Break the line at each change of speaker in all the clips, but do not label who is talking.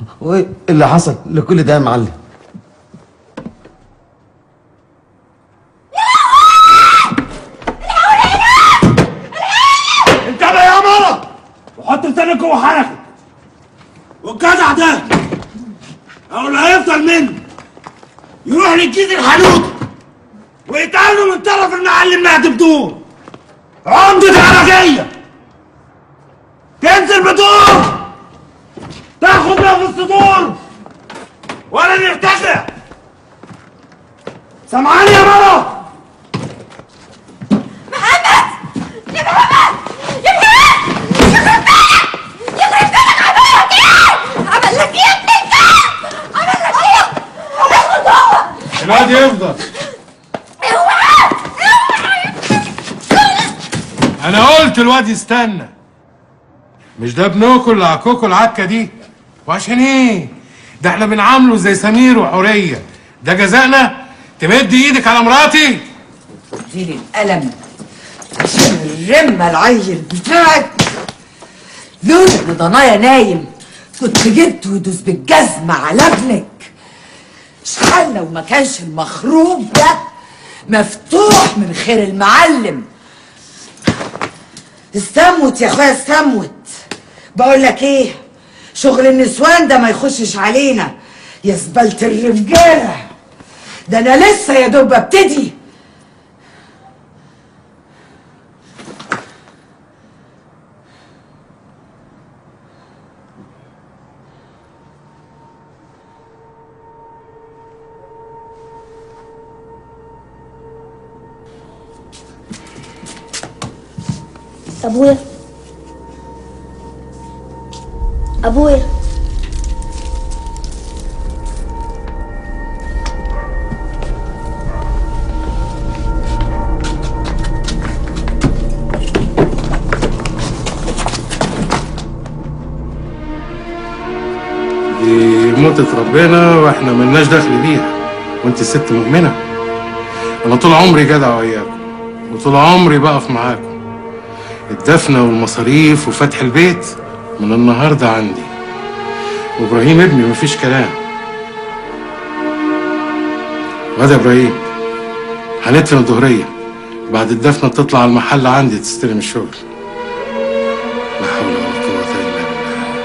وايه اللي حصل لكل ده يا معلم
انت بقى يا مرة وحط لسانك جوه حنكك والجدع ده او اللي هيفضل منه يروح للجيز الحانوت ويتقابلوا من طرف المعلم مهدي بدور عمدة عرجية تنزل بدور تاخد ما في الصدور ولا نرتفع سامعاني يا مرة
عمل لك ايه يا ابن الكلب؟ عمل لك ايه؟ ادخل جوه
الواد يفضل
اوعى
انا قلت الواد يستنى مش ده ابنكم اللي عكوكوا العكه دي وعشان ايه ده احنا بنعامله زي سمير وحوريه ده جزائنا تمد ايدك على مراتي
اديني القلم عشان الرمه العيل بتاعك لولا ان ضنايا نايم كنت جبت ودوس بالجزمة على ابنك شحال لو ما كانش المخروب ده مفتوح من خير المعلم استموت يا اخويا استموت بقول لك ايه شغل النسوان ده ما يخشش علينا يا زبالة الرجاله ده انا لسه يا دوب ببتدي
ابويا ابويا
دي موتة ربنا واحنا ملناش دخل بيها وانت ست مؤمنة انا طول عمري جدع وياكم وطول عمري بقف معاكم الدفنة والمصاريف وفتح البيت من النهاردة عندي وابراهيم ابني مفيش كلام وهذا ابراهيم هندفن الظهرية بعد الدفنة تطلع على المحل عندي تستلم الشغل لا حول ولا قوة الا بالله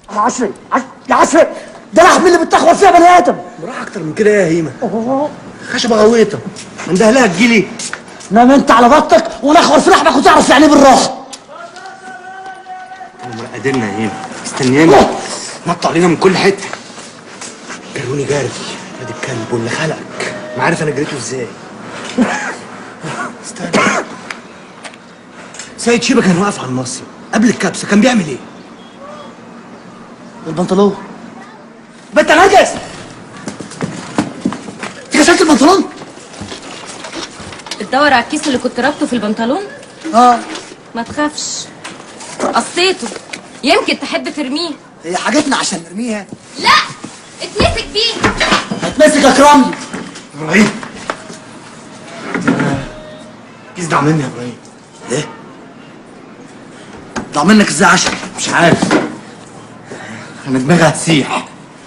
يا عشري عش... يا عشري ده لحم اللي بتخور فيها بني ادم
براح اكتر من كده يا هيمه خشبه غويطه من ده لها تجيلي
نام انت على بطك وانا اخور في لحمك وتعرف يعني ايه بالراحه
قادرنا يا هيمه استنياني نطوا علينا من كل حته جروني جري ادي الكلب واللي خلقك ما عارف انا جريته ازاي استنى سيد شيبه كان واقف على الناصيه قبل الكبسه كان بيعمل ايه؟
البنطلون بنت نرجس انت كسرت البنطلون؟
بتدور على الكيس اللي كنت رابطه في البنطلون
اه
ما تخافش قصيته يمكن تحب ترميه
هي حاجتنا عشان نرميها
لا اتمسك بيه
هتمسك اكرمني
ابراهيم كيس دع مني يا ابراهيم
ليه؟ ضاع منك ازاي عشان
مش عارف انا دماغي هتسيح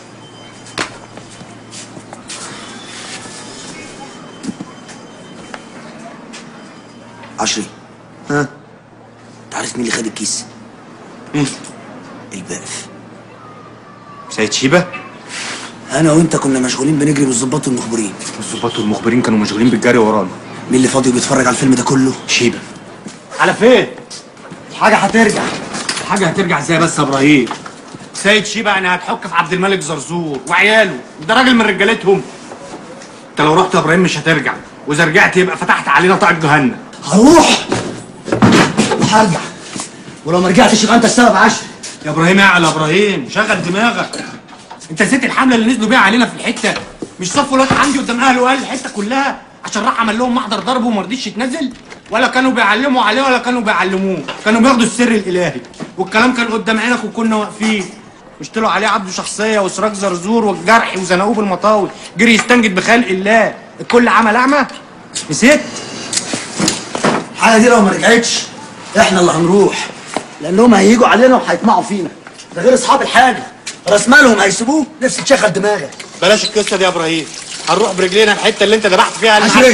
عشري
ها
انت عارف مين اللي خد الكيس؟
مين؟
البقف
سيد شيبه
انا وانت كنا مشغولين بنجري بالظباط المخبرين
الظباط والمخبرين كانوا مشغولين بالجري ورانا
مين اللي فاضي وبيتفرج على الفيلم ده كله؟
شيبه
على فين؟
الحاجه هترجع
الحاجة هترجع ازاي بس يا ابراهيم؟ سيد شيبة يعني هتحك في عبد الملك زرزور وعياله ده راجل من رجالتهم انت لو رحت يا ابراهيم مش هترجع واذا رجعت يبقى فتحت علينا طاقة جهنم
هروح وهرجع ولو ما رجعتش يبقى انت السبب عشري
يا ابراهيم اعلى يا ابراهيم شغل دماغك انت نسيت الحمله اللي نزلوا بيها علينا في الحته مش صفوا الواد عندي قدام اهله وقال الحته كلها عشان راح عمل لهم محضر ضرب وما رضيش يتنزل ولا كانوا بيعلموا عليه ولا كانوا بيعلموه كانوا بياخدوا السر الالهي والكلام كان قدام عينك وكنا واقفين مش طلعوا عليه عبده شخصيه وسراج زرزور والجرح وزنقوه بالمطاوي جري يستنجد بخلق الله الكل عمل اعمى نسيت
الحاجه دي لو ما رجعتش احنا اللي هنروح لانهم هيجوا علينا وهيطمعوا فينا ده غير اصحاب الحاجه راس مالهم هيسيبوه نفسي تشغل دماغك
بلاش القصه دي يا ابراهيم هنروح برجلينا الحته اللي انت ذبحت فيها
عشري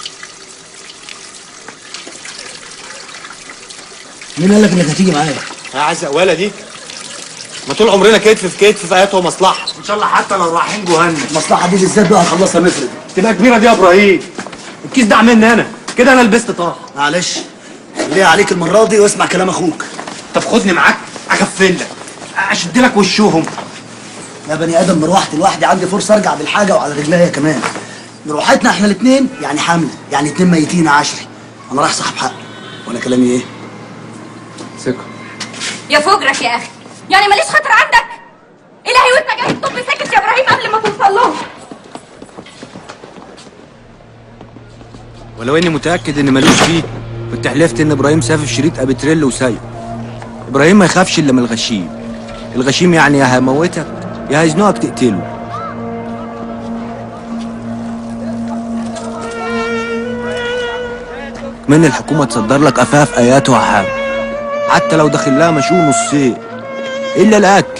مين قال لك انك هتيجي معايا؟
يا عزقوله دي ما طول عمرنا كتف في كتف في ايات ومصلحه ان شاء الله حتى لو رايحين جهنم
المصلحه دي بالذات بقى هخلصها مفرد
تبقى كبيره دي يا ابراهيم الكيس ده مني انا كده انا لبست طه
معلش ليه عليك المره دي واسمع كلام اخوك
طب خدني معاك اغفل لك اشد لك وشهم
يا بني ادم مروحتي لوحدي عندي فرصه ارجع بالحاجه وعلى رجليا كمان مروحتنا احنا الاثنين يعني حمل يعني اتنين ميتين يا عشري انا رايح صاحب حق وانا كلامي ايه؟
ثقه
يا فجرك يا اخي يعني ماليش خاطر عندك الهي وانت جاي تطب ساكت يا ابراهيم قبل ما توصل لهم
ولو اني متاكد ان ملوش فيه كنت حلفت ان ابراهيم سافف شريط ابي تريل وسايق ابراهيم ما يخافش الا من الغشيم الغشيم يعني يا هيموتك يا هيزنقك تقتله من الحكومة تصدر لك أفاف آيات وحام حتى لو داخل لها مشوه نصين إلا الأكل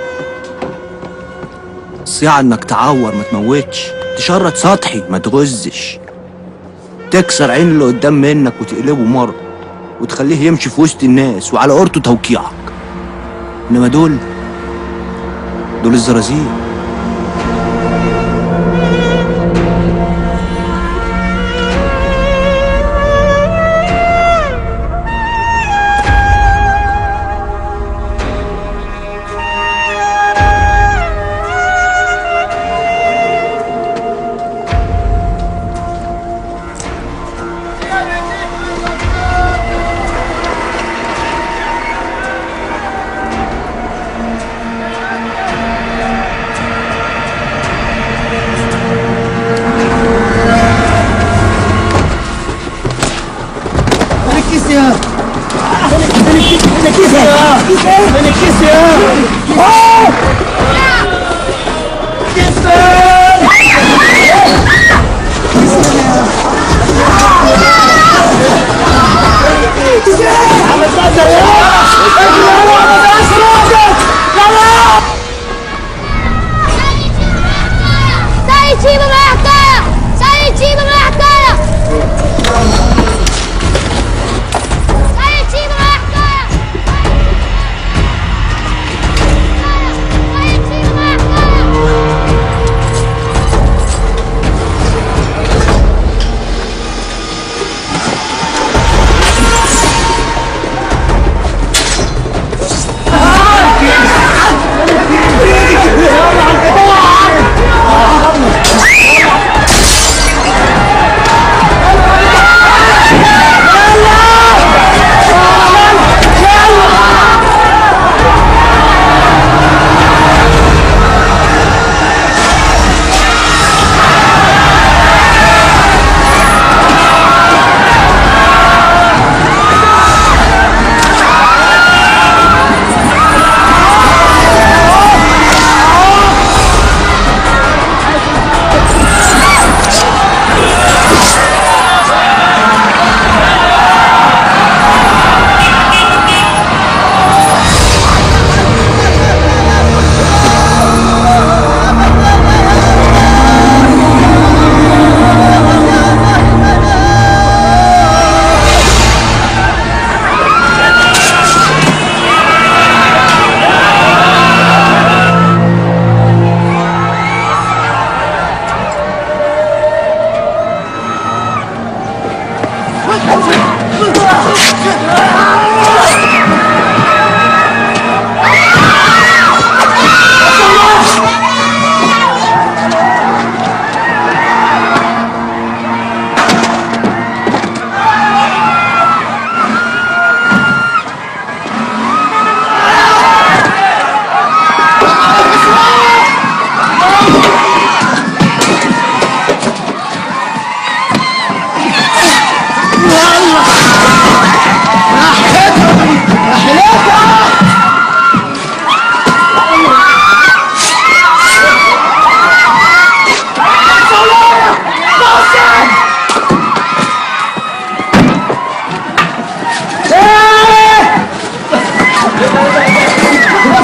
الصياعة إنك تعور ما تموتش تشرط سطحي ما تغزش تكسر عين اللي قدام منك وتقلبه مرة وتخليه يمشي في وسط الناس وعلى قرطه توقيعك إنما دول دول الزرازير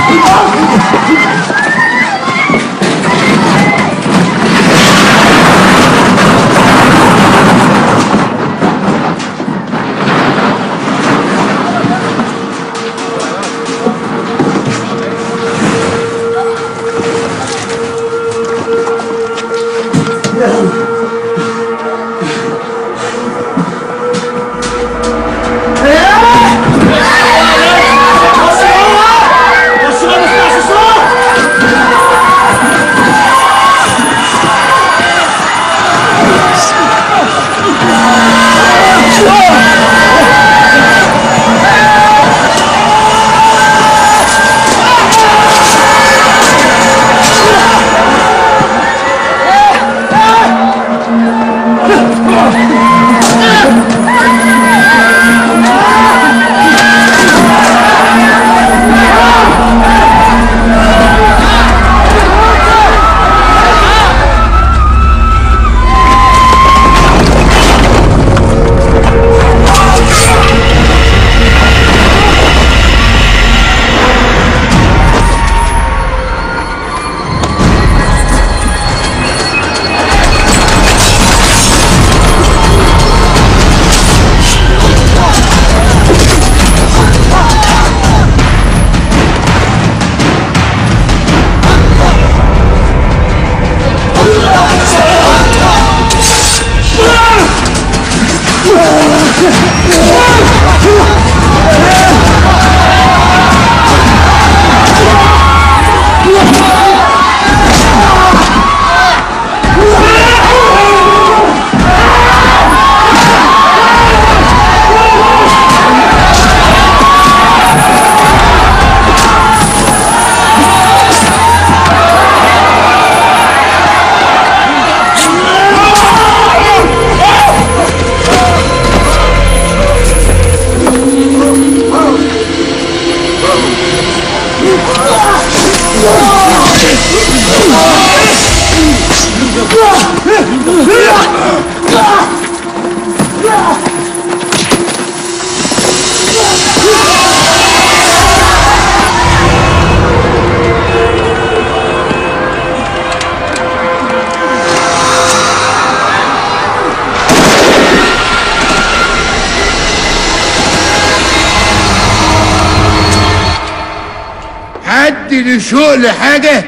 حد له شوق لحاجة؟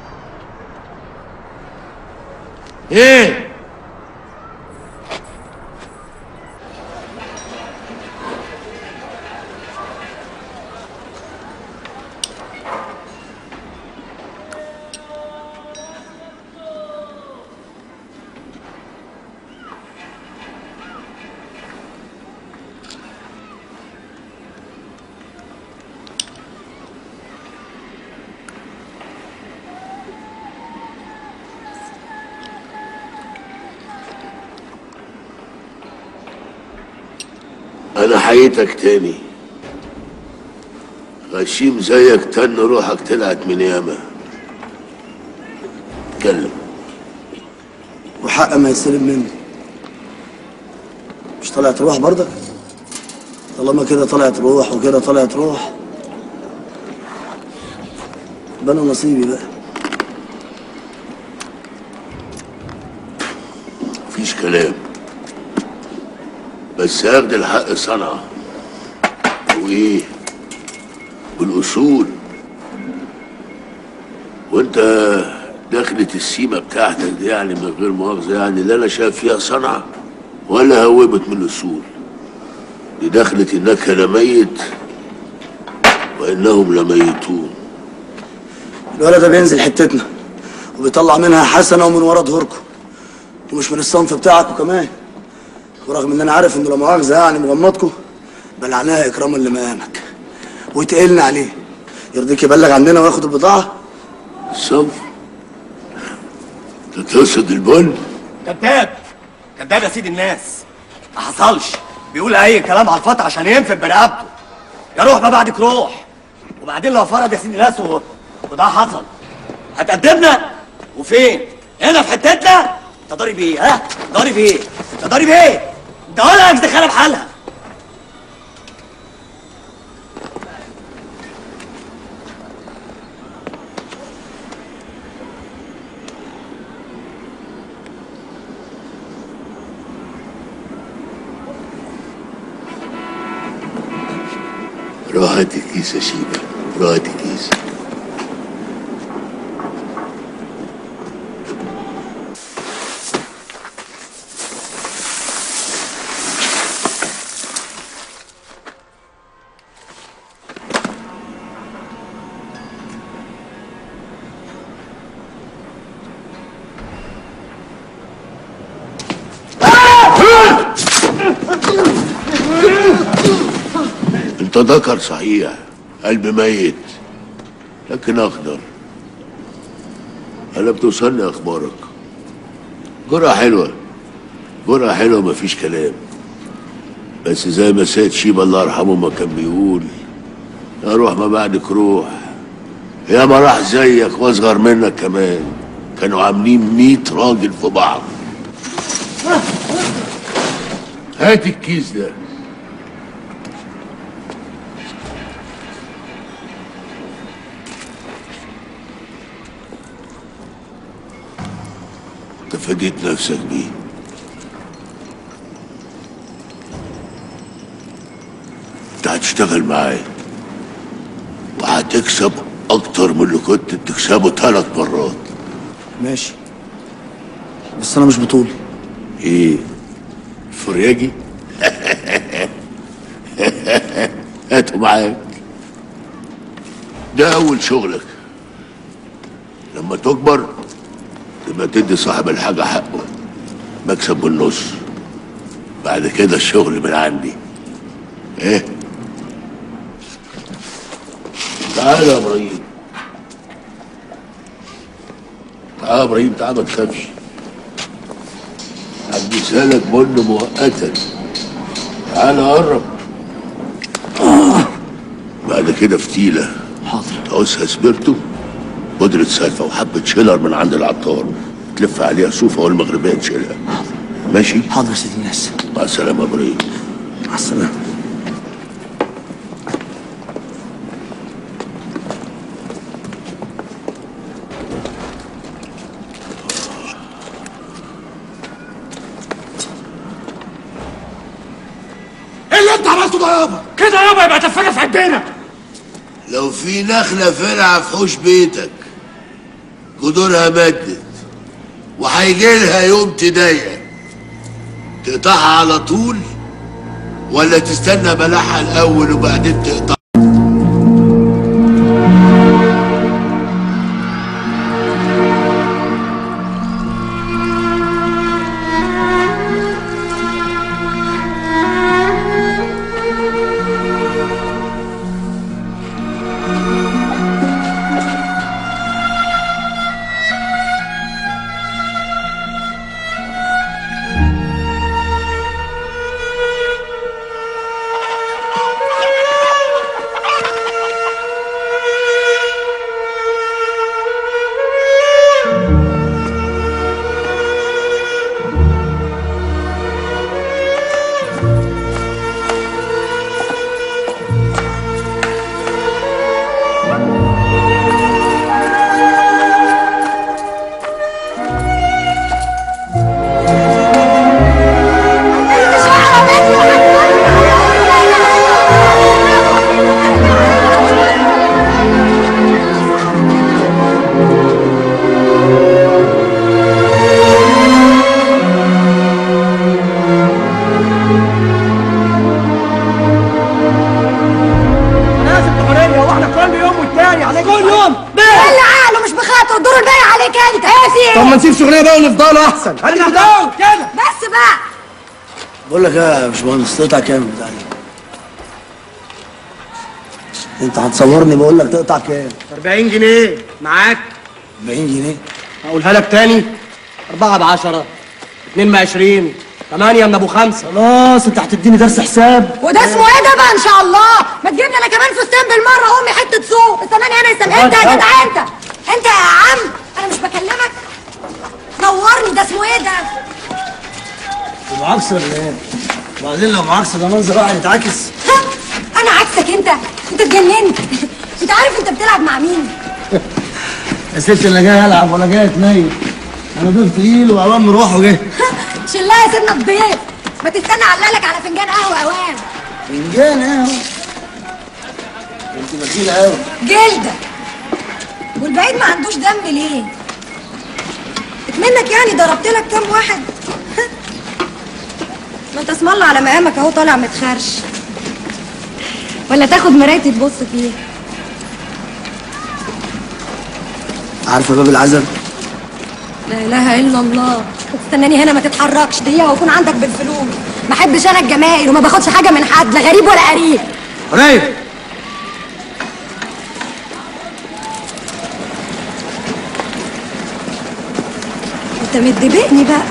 ايه؟
انا حييتك تاني غشيم زيك تن روحك طلعت من ياما اتكلم
وحق ما يستلم مني مش طلعت روح برضك طالما كده طلعت روح وكده طلعت روح يبقى انا نصيبي بقى
مفيش كلام بس اخد الحق صنعة وايه والاصول وانت دخلة السيمة بتاعتك دي يعني من غير مؤاخذة يعني لا انا شايف فيها صنعة ولا هوبت من الاصول دي دخلة انك لميت وانهم لميتون
الولد ده بينزل حتتنا وبيطلع منها حسنه ومن ورا ظهوركم ومش من الصنف بتاعكم كمان ورغم ان انا عارف انه لا مؤاخذه يعني مغمضكم بلعناها اكراما لمقامك وتقلنا عليه يرضيك يبلغ عننا وياخد البضاعه
الصنف انت تقصد البن
كذاب كذاب يا سيد الناس ما حصلش بيقول اي كلام على الفتح عشان ينفد برقبته يا روح ما بعدك روح وبعدين لو فرض يا سيد الناس و... وده حصل هتقدمنا وفين هنا في حتتنا انت ضارب ايه ها ضارب ايه انت ضارب ايه ده ولا دخلها بحالها
هات الكيس يا شيبة هات الكيس انت ذكر صحيح قلب ميت لكن اخضر انا بتوصلني اخبارك جرعة حلوة جرعة حلوة مفيش كلام بس زي ما سيد شيبة الله يرحمه ما كان بيقول يا روح ما بعدك روح يا ما راح زيك واصغر منك كمان كانوا عاملين ميت راجل في بعض هات الكيس ده انت فديت نفسك بيه انت هتشتغل معايا وهتكسب اكتر من اللي كنت بتكسبه ثلاث مرات
ماشي بس انا مش بطولي
ايه فرياجي هاته معاك ده اول شغلك لما تكبر تبقى تدي صاحب الحاجة حقه مكسب بالنص بعد كده الشغل من عندي ايه تعال يا ابراهيم تعال يا ابراهيم تعال ما تخافش هديها لك بن مؤقتا تعال قرب بعد كده فتيلة
حاضر
تعوزها سبرتو بودرة سلفة وحبة شيلر من عند العطار تلف عليها صوفة والمغربية تشيلها ماشي
حاضر يا سيدي الناس
مع السلامة يا ابراهيم
مع السلامه
ايه اللي انت عملته ده يابا كده يابا يبقى تفرق في عبينا
لو في نخلة فرعة في حوش بيتك جذورها مدت وهيجي لها يوم تضيق تقطعها على طول ولا تستنى بلعها الأول وبعدين تقطع
لازم حريه واحنا كل يوم والتاني عليك كل يوم
اللي عقله مش بخاطر دور الباقي عليك انت ايه في ايه؟
طب ما نسيب شغلنا بقى ونفضلوا احسن انا فضلوا كده
بس بقى
بقول لك ايه يا باشمهندس تقطع كام بتاع دي؟ انت هتصورني بقول لك تقطع كام
40 جنيه معاك
40 جنيه
اقولها لك تاني 4 ب 10 2 ب 20 8 من ابو خمسه
خلاص انت هتديني درس حساب
وده اسمه ايه ده بقى ان شاء الله ما تجيب لي انا كمان فستان بالمره امي حته سوق استناني انا استنى انت يا جدع انت انت يا عم انا مش بكلمك نورني ده اسمه ايه ده
معاكس ولا ايه؟ وبعدين لو معاكس ده منظر واحد يتعكس
ها انا عكسك انت انت اتجننت انت عارف انت بتلعب مع مين
يا ست انا جاي العب ولا جاي اتنيل انا ضيف تقيل وعوام مروح وجه
شلها يا سيدنا الضيف ما تستنى علقلك على فنجان قهوه اوام
فنجان ايه اهو انت بخيله قوي
جلدك والبعيد ما عندوش دم ليه منك يعني ضربت لك كام واحد ما انت اسم الله على مقامك اهو طالع متخرش ولا تاخد مرايتي تبص فيها
عارفه باب العزب
لا اله الا الله تستناني هنا ما تتحركش دقيقه واكون عندك بالفلوس ما احبش انا الجمايل وما باخدش حاجه من حد لا غريب ولا قريب
قريب
انت متدبقني بقى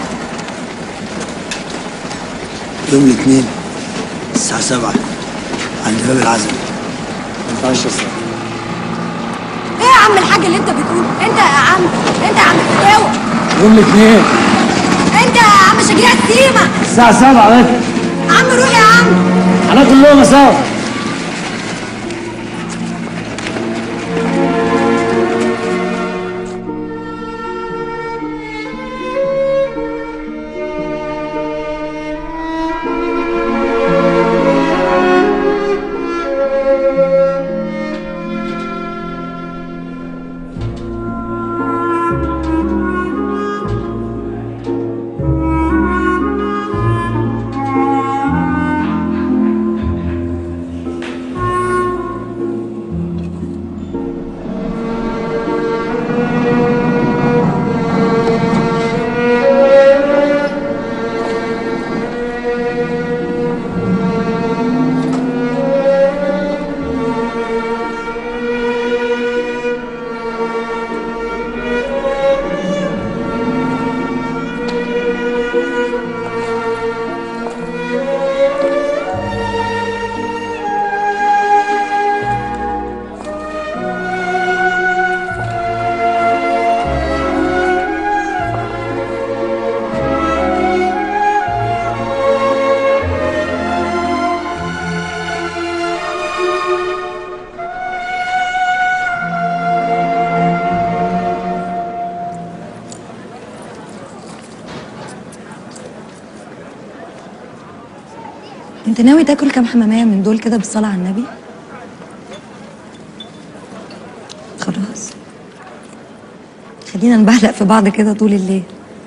يوم الاثنين الساعة 7 عند باب العزب ما ينفعش الساعة
ايه يا عم الحاج اللي انت بتقوله انت يا عم انت يا عم الفتاوى
يوم الاثنين
انت يا عم شجيع السيما
الساعة 7 بس
يا عم روح يا عم
هناكل لهم سوا
انت ناوي تاكل كام حمامية من دول كده بالصلاة على النبي خلاص خلينا نبهلق في بعض كده طول الليل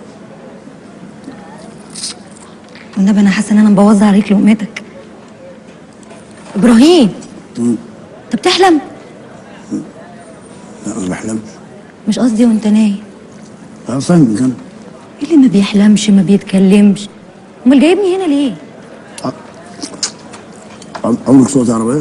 والنبي انا حاسه ان انا مبوظه عليك لقمتك ابراهيم انت بتحلم
لا ما بحلمش
مش قصدي وانت نايم
انا صايم كده
ايه اللي ما بيحلمش ما بيتكلمش امال جايبني هنا ليه
عم- عمرك سوقتي عربية؟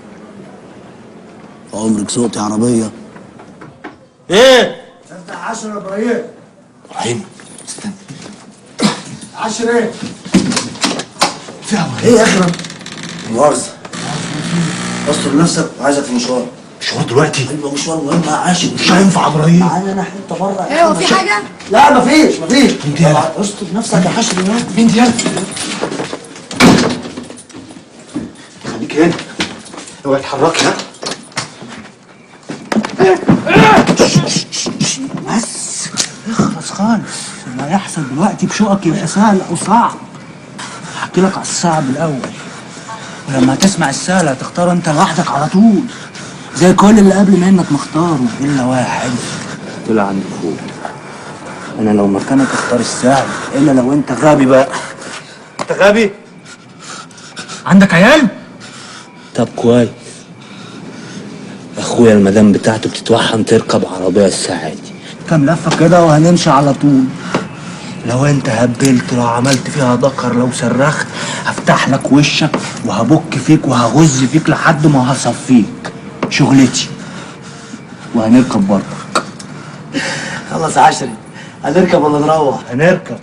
عمرك سوقتي عربية؟ ايه؟ افتح عشرة يا ابراهيم
ابراهيم استنى
عشرة ايه؟ فيها ايه يا اخي مؤاخذة استر نفسك وعايزك في مشوار
مشوار دلوقتي
ايوه مشوار مهم يا عاشق
مش هينفع ابراهيم
تعالى انا حته بره
ايه هو في حاجه
لا مفيش مفيش
انت يلا
استر نفسك يا حشر يا
انت يلا خليك هنا اوعي تتحركي ها
بس اخلص خالص اللي هيحصل دلوقتي بشوقك يبقى سهل او صعب هحكي لك على الصعب الاول ولما هتسمع السهل هتختار انت لوحدك على طول زي كل اللي قبل منك مختاره الا واحد طلع عند فوق انا لو مكانك اختار السهل الا لو انت غبي بقى
انت غبي
عندك عيال
طب كويس اخويا المدام بتاعته بتتوحم تركب عربية الساعة دي
كام لفه كده وهنمشي على طول لو انت هبلت لو عملت فيها ذكر لو صرخت هفتح لك وشك وهبك فيك وهغز فيك لحد ما هصفيك شغلتي وهنركب بره خلص يا عشري هنركب ولا نروح هنركب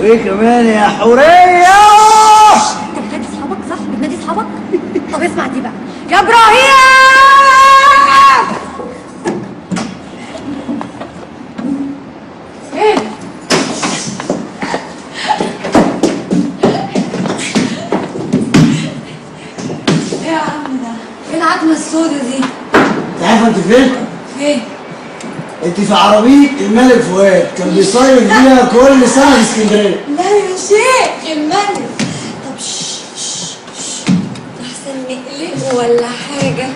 وايه كمان يا حوريه
انت بتنادي اصحابك صح بتنادي اصحابك طب اسمع دي بقى يا ابراهيم ايه ايه يا عم ده ايه العتمه السودا دي
انت عارفه انت فين؟
فين
انت في عربيه الملك فؤاد كان بيصيف بيها كل سنه في اسكندريه
لا يا شيخ الملك طب شش شش شش. احسن نقلبه ولا حاجه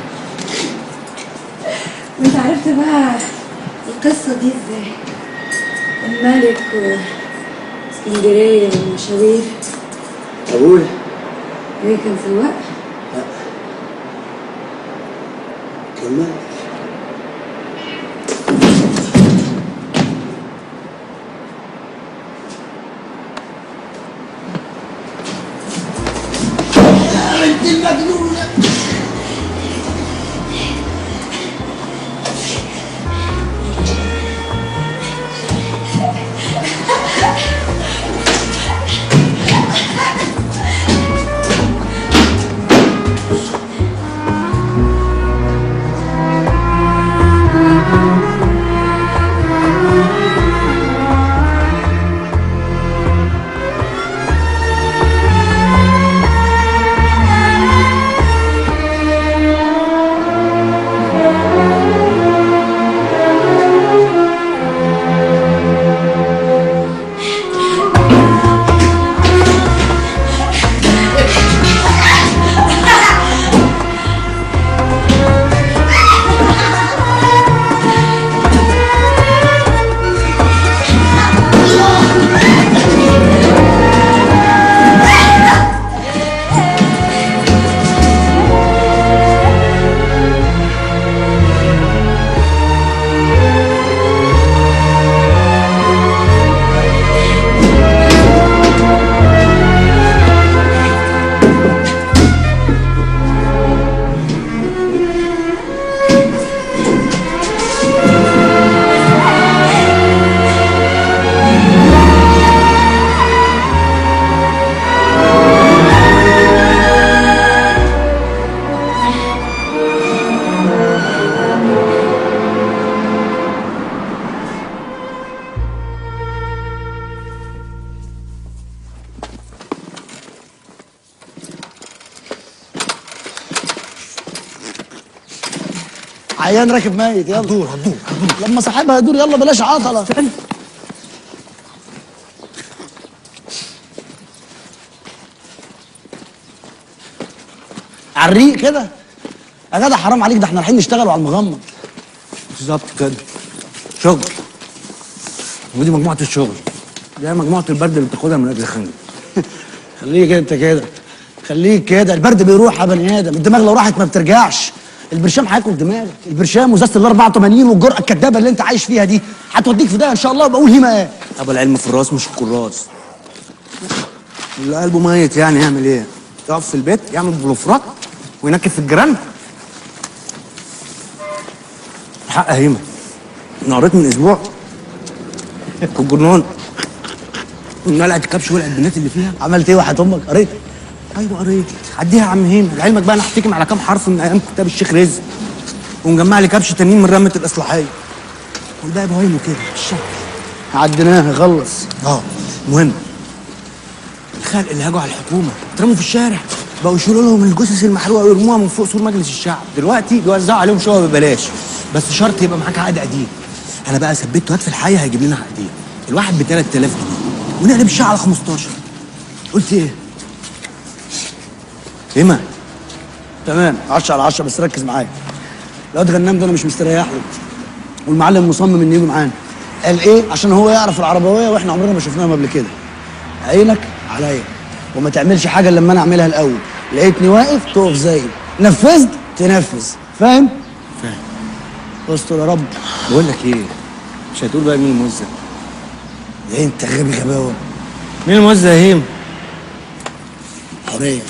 وانت عرفت بقى القصه دي ازاي الملك واسكندريه والمشاوير
ابويا
ايه كان سواق
كان ملك يا بنت المجنونه عيان راكب ميت يلا هتدور هتدور لما صاحبها يدور يلا بلاش عطله عريق كده يا جدع حرام عليك ده احنا رايحين نشتغل على المغمض
بالظبط كده شغل ودي مجموعة الشغل دي مجموعة البرد اللي بتاخدها من أجل خنجر
خليك انت كده خليك كده البرد بيروح يا بني ادم الدماغ لو راحت ما بترجعش البرشام هياكل دماغك البرشام وزازه ال 84 والجرأه الكدابه اللي انت عايش فيها دي هتوديك في ده ان شاء الله وبقول هيما ايه
أبو العلم في الراس مش الكراس اللي قلبه ميت يعني يعمل ايه؟ يقف في البيت يعمل بلوفرات وينكف في الجيران حق هيمة انا قريت من اسبوع في الجرنان ان قلعة الكبش ولعت البنات اللي فيها
عملت ايه واحد امك قريت
ايوه قريت عديها يا عم هيمة لعلمك بقى انا هحتكم على كام حرف من ايام كتاب الشيخ رزق ومجمع لي كبش تانيين من رمة الاصلاحية والباقي بهايمه كده الشهر
عديناها خلص
اه مهم الخلق اللي هاجوا على الحكومه اترموا في الشارع بقوا يشيلوا لهم الجثث المحروقه ويرموها من فوق سور مجلس الشعب دلوقتي بيوزعوا عليهم شقق ببلاش بس شرط يبقى معاك عقد قديم انا بقى ثبت واد في الحي هيجيب لنا عقدين الواحد ب 3000 جنيه ونقلب الشقه على 15 قلت ايه؟ ايه ما؟
تمام 10 على 10 بس ركز معايا الواد غنام ده انا مش مستريح له والمعلم مصمم انه يجي معانا قال ايه عشان هو يعرف العربويه واحنا عمرنا ما شفناهم قبل كده عينك عليا وما تعملش حاجه إلا لما انا اعملها الاول لقيتني واقف تقف زيي نفذت تنفذ فاهم
فاهم
استر يا رب
بقول لك ايه مش هتقول بقى مين الموزع
ايه انت غبي غباوه
مين الموزع يا هيم
حريه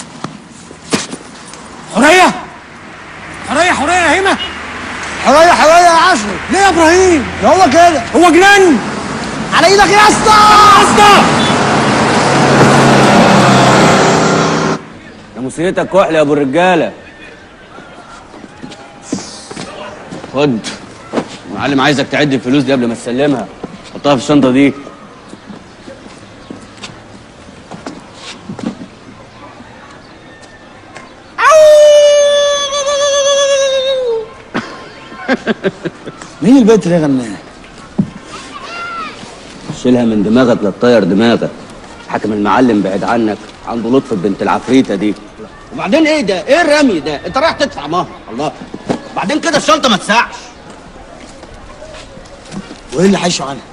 حريه حريه حريه يا هيمه
حريه حريه يا عشري
ليه يا ابراهيم
ده هو كده
هو جنان
على ايدك يا اسطى
يا اسطى ناموسيتك كحل يا ابو الرجاله خد المعلم عايزك تعد الفلوس دي قبل ما تسلمها حطها في الشنطه دي
مين البنت اللي غناها؟
شيلها من دماغك لا تطير دماغك حاكم المعلم بعد عنك عنده لطف بنت العفريته دي وبعدين ايه ده ايه الرمي ده انت رايح تدفع مهر الله بعدين كده الشنطه ما تسعش
وايه اللي حيشوا عنها؟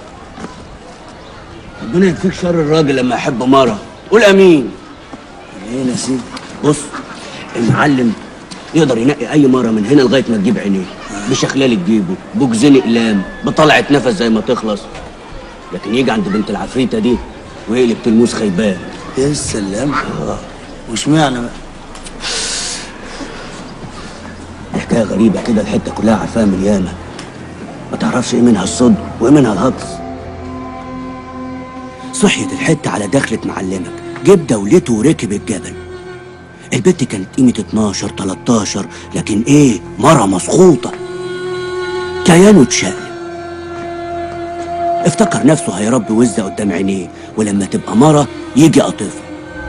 ربنا يكفيك شر الراجل لما يحب مره قول امين
ايه يا سيدي؟
بص المعلم يقدر ينقي اي مره من هنا لغايه ما تجيب عينيه بشخلال تجيبه بجزين اقلام بطلعه نفس زي ما تخلص لكن يجي عند بنت العفريته دي ويقلب تلموس خيبان
يا سلام واشمعنى بقى؟
دي حكايه غريبه كده الحته كلها عارفاها من ياما ما تعرفش ايه منها الصدق وايه منها الهجص صحيت الحته على دخلة معلمك جاب دولته وركب الجبل البت كانت قيمة 12 13 لكن ايه مرة مسخوطة كيانه اتشقلب افتكر نفسه هيربي وزة قدام عينيه ولما تبقى مرة يجي قاطفها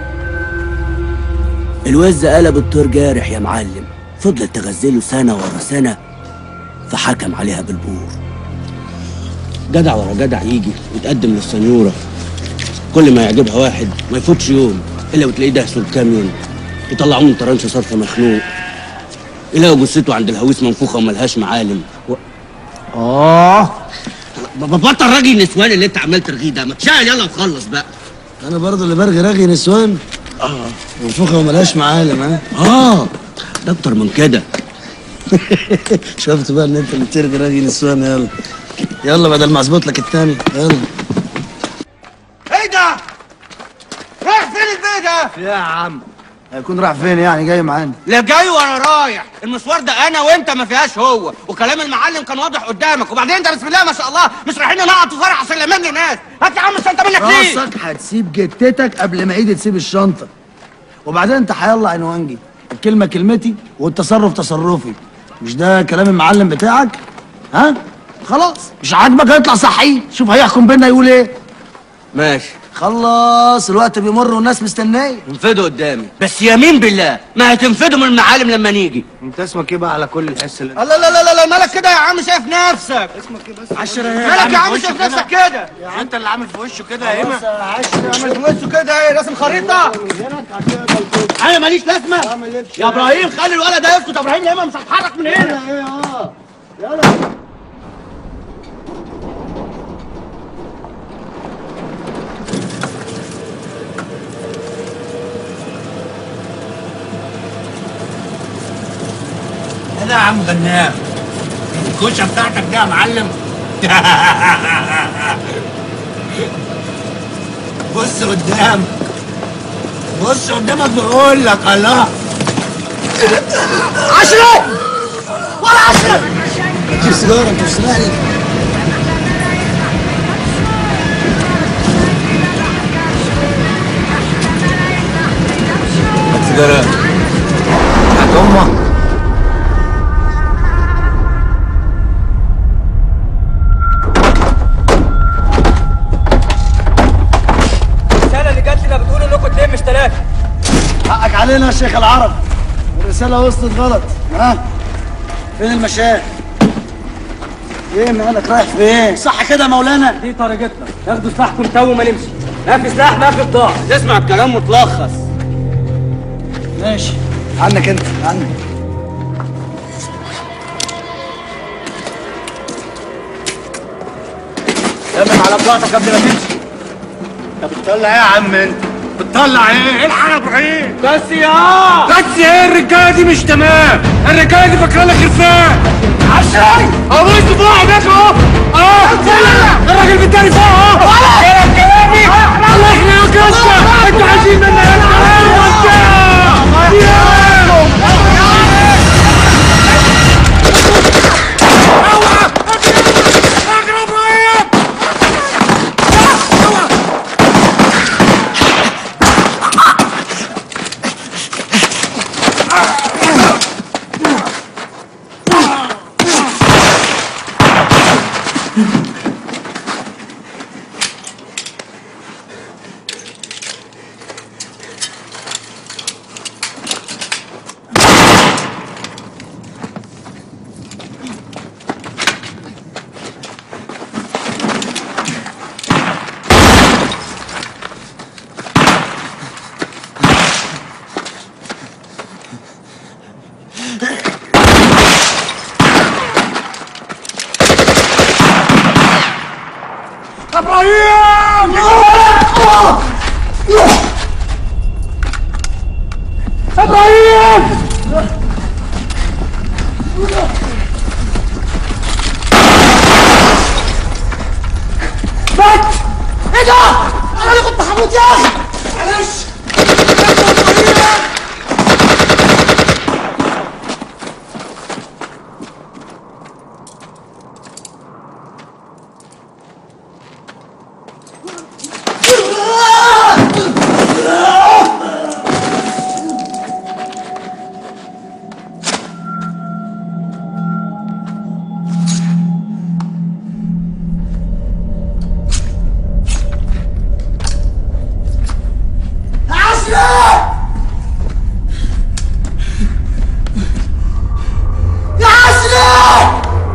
الوزة قلب الطير جارح يا معلم فضلت تغزله سنة ورا سنة فحكم عليها بالبور جدع ورا جدع يجي ويتقدم للسنيورة كل ما يعجبها واحد ما يفوتش يوم الا وتلاقيه دهسه بكاميون يطلعوه من طرنش صرف مخنوق يلاقوا جثته عند الهويس منفوخه وملهاش معالم و... اه بطل راجل نسوان اللي انت عمال ترغيه ده ما تشعل يلا وخلص بقى
انا برضه اللي برغي رغي نسوان
اه
منفوخه وملهاش معالم ها
اه ده اكتر من كده
شفت بقى ان انت اللي بترغي رغي نسوان يلا يلا بدل ما اظبط لك التاني يلا
ايه ده؟ رايح فين البيت ده؟
يا عم هيكون راح فين يعني جاي معانا
لا جاي ولا رايح المشوار ده انا وانت ما فيهاش هو وكلام المعلم كان واضح قدامك وبعدين انت بسم الله ما شاء الله مش رايحين نقعد في فرح عشان يلمني ناس هات يا عم الشنطه منك ليه
راسك هتسيب جتتك قبل ما ايدي تسيب الشنطه وبعدين انت هيلا عنوانجي الكلمه كلمتي والتصرف تصرفي مش ده كلام المعلم بتاعك ها خلاص مش عاجبك هيطلع صحيح شوف هيحكم بينا يقول ايه
ماشي
خلص الوقت بيمر والناس مستنيه
انفدوا قدامي بس يمين بالله ما هتنفدوا من المعالم لما نيجي
انت اسمك ايه بقى على كل الحس اللي
لا لا لا لا لا مالك كده يا عم شايف نفسك
اسمك ايه بس
عشرة
مالك يا عم شايف نفسك كده
انت اللي عامل في وشه كده يا ايمن
عامل في وشه كده ايه راسم خريطه انا ماليش لازمه يا ابراهيم خلي الولد ده يسكت يا ابراهيم يا اما مش هتحرك من هنا
انا يا عم غنام الكوشه بتاعتك دي يا معلم بص قدام بص قدامك بقول لك الله
عشرة ولا عشرة
دي سيجاره انت مش سامعني
سيجارات
امك
الرساله اللي جات لنا بتقول انكم اتنين مش ثلاثه
حقك علينا يا شيخ العرب الرساله وصلت غلط ها فين المشاة ايه مالك رايح فين صح كده يا مولانا
دي طريقتنا ناخدوا سلاحكم تو ما نمشي ما في سلاح ما في بضاعه
تسمع الكلام متلخص
ماشي عنك انت عنك
امن على بضاعتك قبل ما تمشي
انت بتطلع ايه يا عم انت بتطلع ايه الحق يا ابراهيم
بس يا
بس ايه الرجاله دي مش تمام الرجاله دي فاكره لك خرفان عشان ابوس فوق هناك اهو اه الراجل بالتاني فوق اهو كلام كلامي الله يخليك يا اسطى انتوا عايزين مني ايه الكلام وانت اجري ابراهيم ابراهيم ابراهيم مات ايه ده؟ انا اللي كنت هموت يا اخي معلش يا عسلي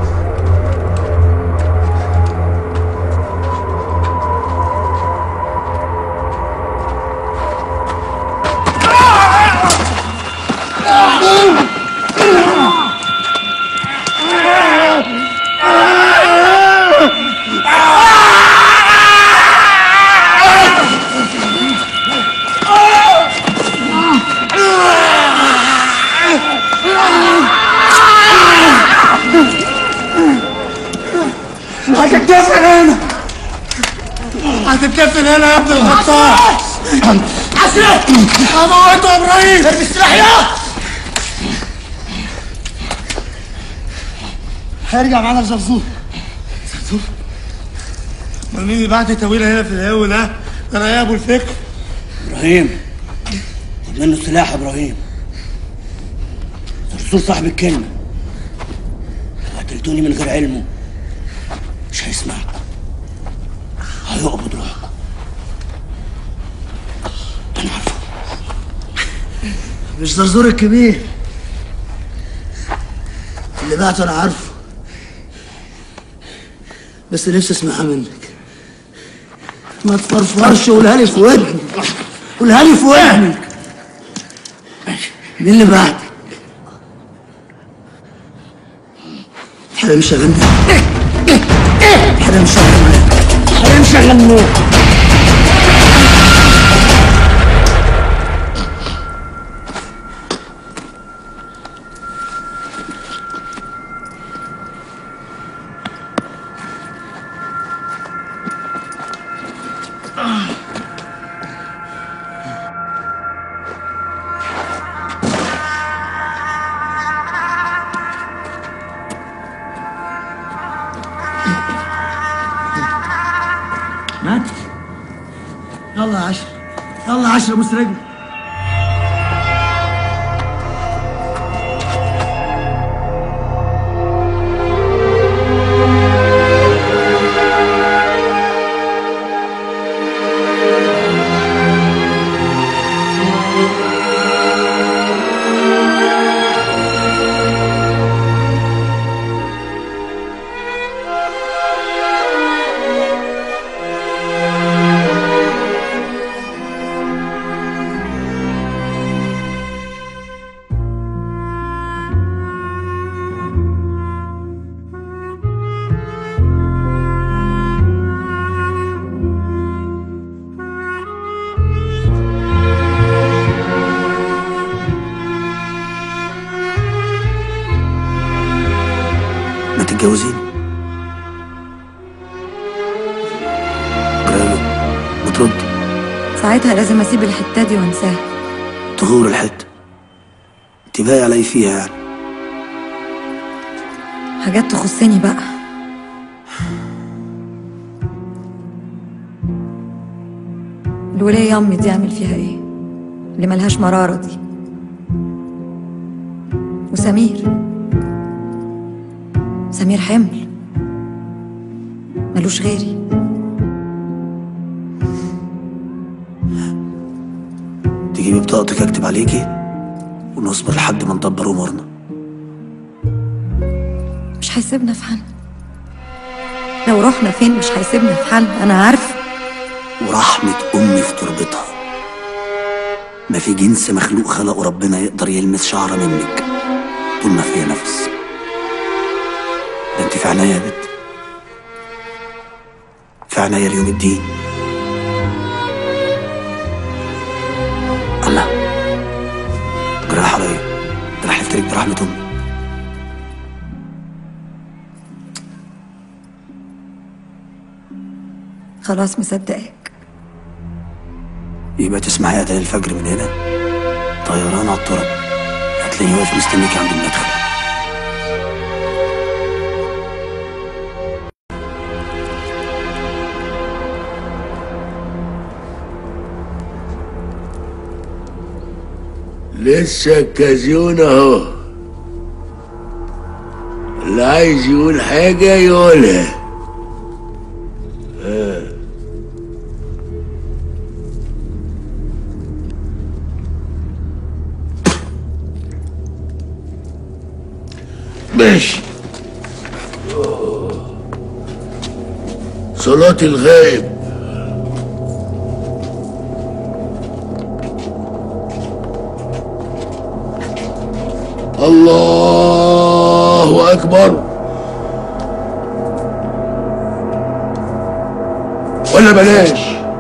هتتدفن هنا هتتدفن هنا يا ابن الخطاب عسلي اموته يا ابراهيم ارمي السلاح يا هيرجع معانا الزرزور زرزور امال مين اللي بعت طويله هنا في الهو ده؟ انا يا ابو الفكر
ابراهيم خد منه السلاح يا ابراهيم زرزور صاحب الكلمه لو قتلتوني من غير علمه مش هيسمعكم هيقبض روحكم انا عارفه مش زرزور الكبير اللي بعته انا عارفه بس نفسي اسمعها منك ما تفرفرش قولها لي في ودني قولها لي في ودني مين اللي بعتك؟ حرام شغلنا حرام شغلنا حرام شغلنا مات يلا يا عشرة يلا يا عشرة بص رجلي ما تتجوزين جرالو بترد
ساعتها لازم اسيب الحته دي وانساها
تغور الحتة انت باقي علي فيها يعني
حاجات تخصني بقى الولاية يامي دي اعمل فيها ايه اللي ملهاش مرارة دي وسمير سمير حمل
ملوش غيري
تجيبي بطاقتك اكتب عليكي ونصبر لحد ما ندبر امورنا
مش هيسيبنا في حالنا لو رحنا فين مش هيسيبنا في حالنا انا عارفه
ورحمة أمي في تربتها ما في جنس مخلوق خلقه ربنا يقدر يلمس شعرة منك طول ما فيها نفس ده انت في عناية يا بنت في عناية ليوم الدين الله جراح عليا ده انا حلفت لك برحمة أمي
خلاص مصدقك
يبقى تسمعي أذان الفجر من هنا طيران على التراب هتلاقيه واقف مستنيك عند المدخل
لسه الكازيون اهو اللي عايز يقول حاجة يقولها آه. ماشي صلاة الغائب الله أكبر ولا بلاش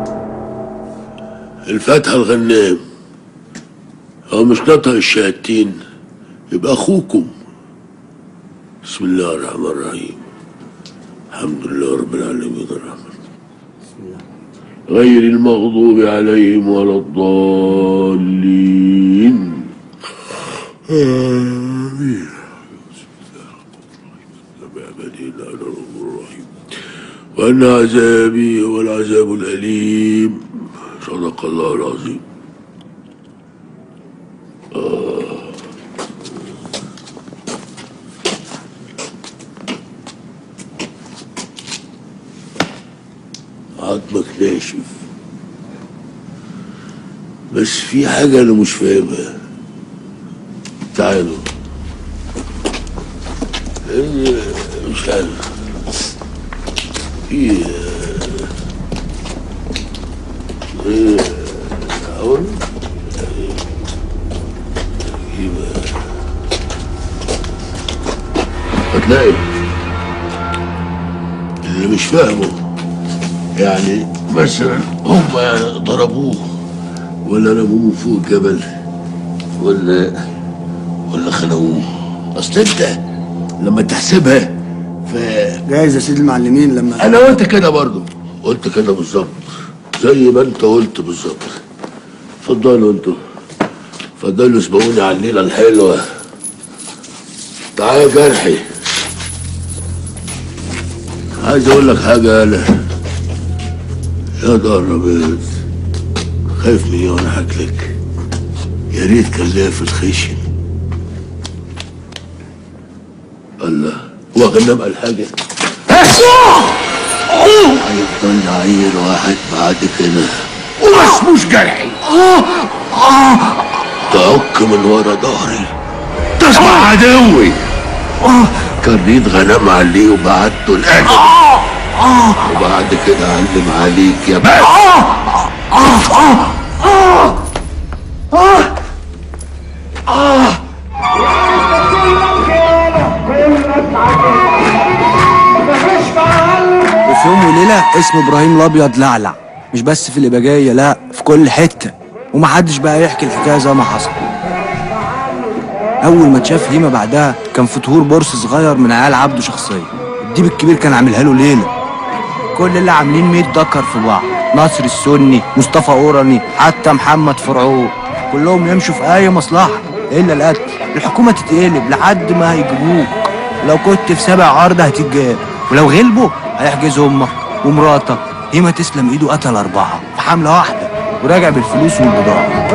الفاتحة الغنام هو مش نطق الشهادتين يبقى أخوكم بسم الله الرحمن الرحيم الحمد لله رب العالمين الرحمن غير المغضوب عليهم ولا الضالين آمين وأن عذابي هو العذاب الأليم صدق الله العظيم آه. عظمك ناشف بس في حاجة أنا مش فاهمها تعالوا إيه، مش عارف في ايه اقول يبقى هتلاقي اللي مش فاهمه يعني مثلا هم يعني ضربوه ولا رموه فوق الجبل ولا ولا خنقوه اصل انت لما تحسبها ف
جايز يا سيدي المعلمين لما
انا قلت كده برضو قلت كده بالظبط زي ما انت قلت بالظبط اتفضلوا انتوا اتفضلوا اسبقوني على الليله الحلوه تعالى يا جرحي عايز اقول لك حاجه انا يا دار ابيض خايف من ايه وانا حكلك يا ريت كان ليا في الخشن الله هو غنام قال حاجه هيفضل عيل واحد بعد كده وما اسموش جرحي تعك من ورا ظهري تسمع عدوي كريت غنام عليه وبعته الأدب وبعد كده علم عليك يا بس
وفي يوم وليلة اسم ابراهيم الابيض لعلع مش بس في الاباجية لا في كل حتة ومحدش بقى يحكي الحكاية زي ما حصل اول ما اتشاف هيما بعدها كان في طهور بورس صغير من عيال عبده شخصيا الديب الكبير كان عاملها له ليلة كل اللي عاملين 100 دكر في بعض نصر السني مصطفى اوراني حتى محمد فرعون كلهم يمشوا في اي مصلحة الا القتل الحكومة تتقلب لحد ما هيجيبوك لو كنت في سابع عرض هتتجاب ولو غلبوا هيحجزوا امك ومراتك هيما تسلم ايده قتل اربعة في حملة واحدة وراجع بالفلوس والبضاعة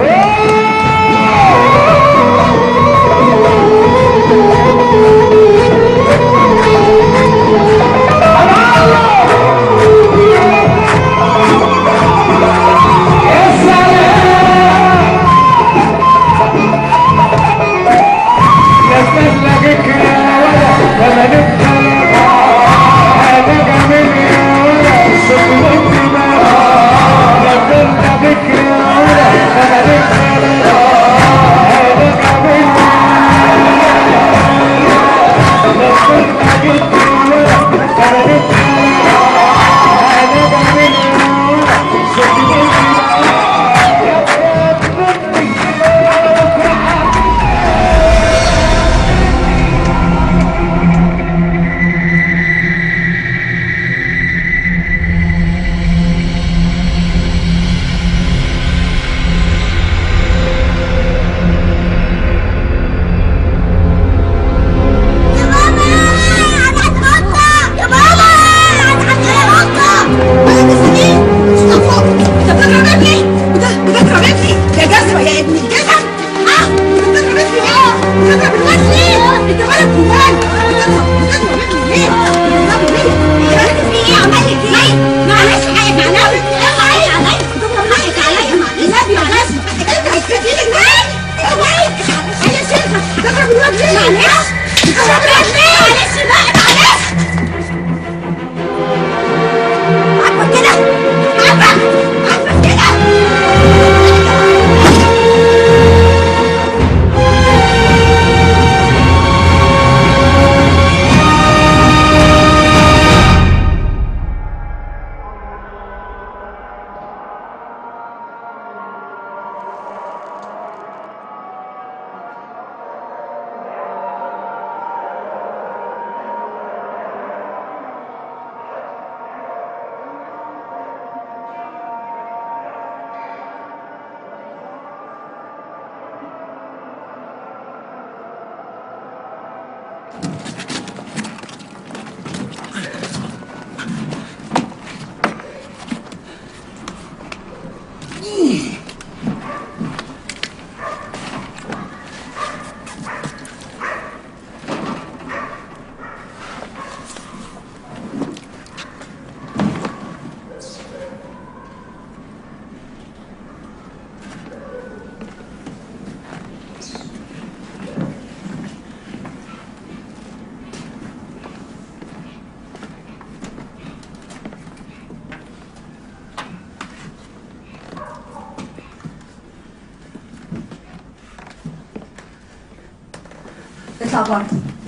اطلع بره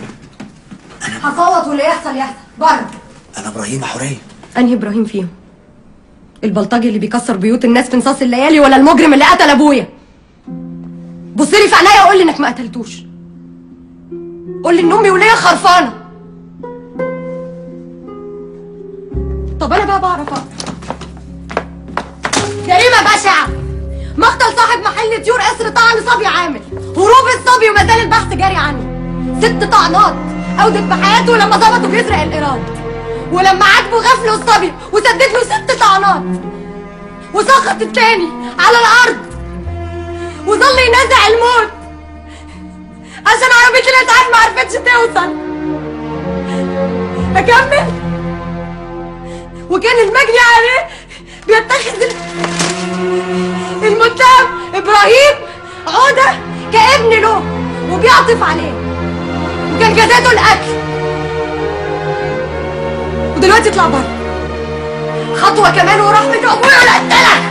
هصوت واللي يحصل يحصل بره
انا ابراهيم حوريه
انهي ابراهيم فيهم البلطجي اللي بيكسر بيوت الناس في نصاص الليالي ولا المجرم اللي قتل ابويا بص لي في عينيا وقول لي انك ما قتلتوش قول لي ان امي وليا خرفانه طب انا بقى بعرف أقرأ. جريمه بشعه مقتل صاحب محل طيور اسر طعن صبي عامل هروب الصبي وما زال البحث جاري عنه ست طعنات اودت بحياته لما ظبطه بيسرق الايراد ولما عاتبه غفله الصبي وسدد له ست طعنات وسقط التاني على الارض وظل ينزع الموت عشان عربية الاسعاف ما عرفتش توصل اكمل وكان المجني عليه بيتخذ ال- المتهم ابراهيم عودة كابن له وبيعطف عليه وكان جزاته القتل ودلوقتي اطلع بره خطوة كمان ورحمة ابويا ولا اقتلك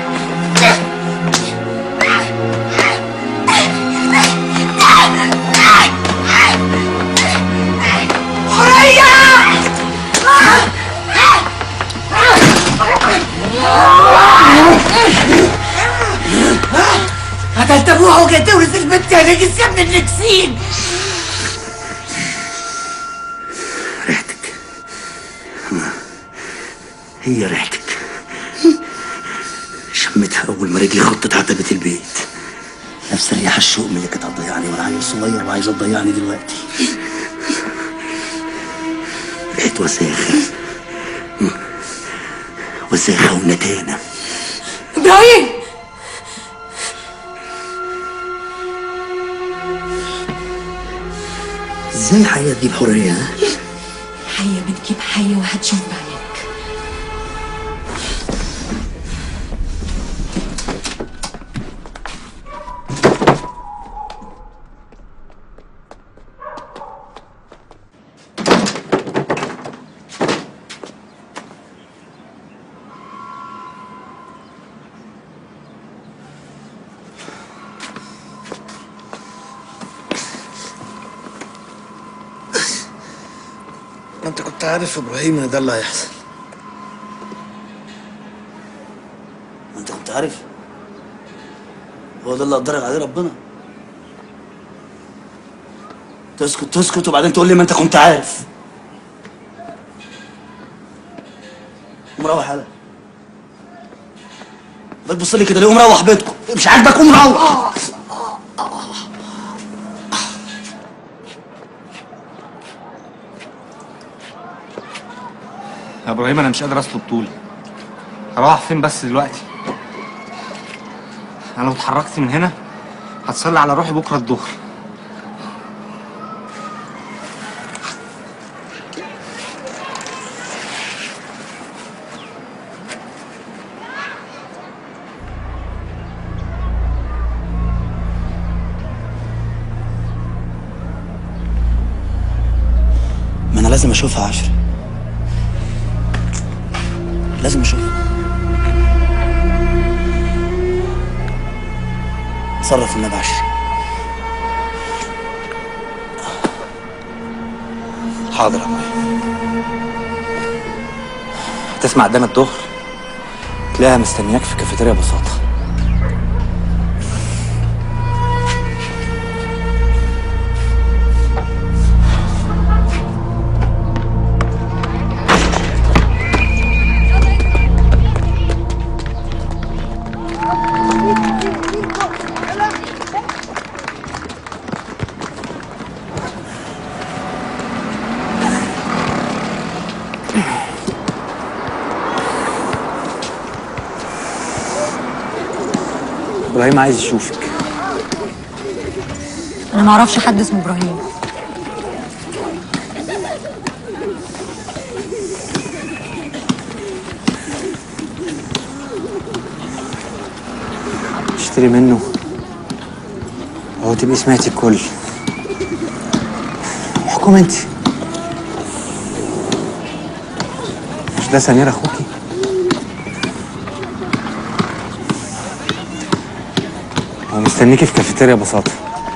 قتلت ابوها وجيت ورث البنت يا نجس يا ابن النكسين
هي ريحتك شمتها اول ما رجلي خطت عتبة البيت نفس الريحة الشؤم اللي كانت هتضيعني وانا عيل صغير وعايزة تضيعني دلوقتي ريحة وساخة وساخة ونتانة
ابراهيم
ازاي حياة تجيب حرية ها؟
حية بتجيب حية وهتشوف بعينك
ما انت كنت عارف يا ابراهيم ان ده اللي هيحصل ما انت كنت عارف هو ده اللي قدرك عليه ربنا تسكت تسكت وبعدين تقول لي ما انت كنت عارف قوم روح يلا بتبص لي كده ليه قوم روح بيتكم مش عاجبك قوم روح
يا ابراهيم انا مش قادر اصلب طولي هروح فين بس دلوقتي انا لو اتحركت من هنا هتصلي على روحي بكره الظهر
ما انا لازم اشوفها عشرة لازم اشوفها تصرف النبي عشرة
حاضر يا ابويا هتسمع قدام الظهر تلاقيها مستنياك في كافيتيريا بساطة ابراهيم عايز يشوفك
انا ما اعرفش حد اسمه ابراهيم
اشتري منه هو تبقي سمعتي الكل احكم انت مش ده سمير اخوكي هو مستنيكي في كافيتيريا بساطة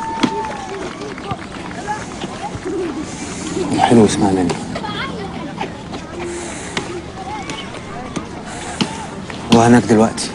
حلو اسمع مني هو هناك دلوقتي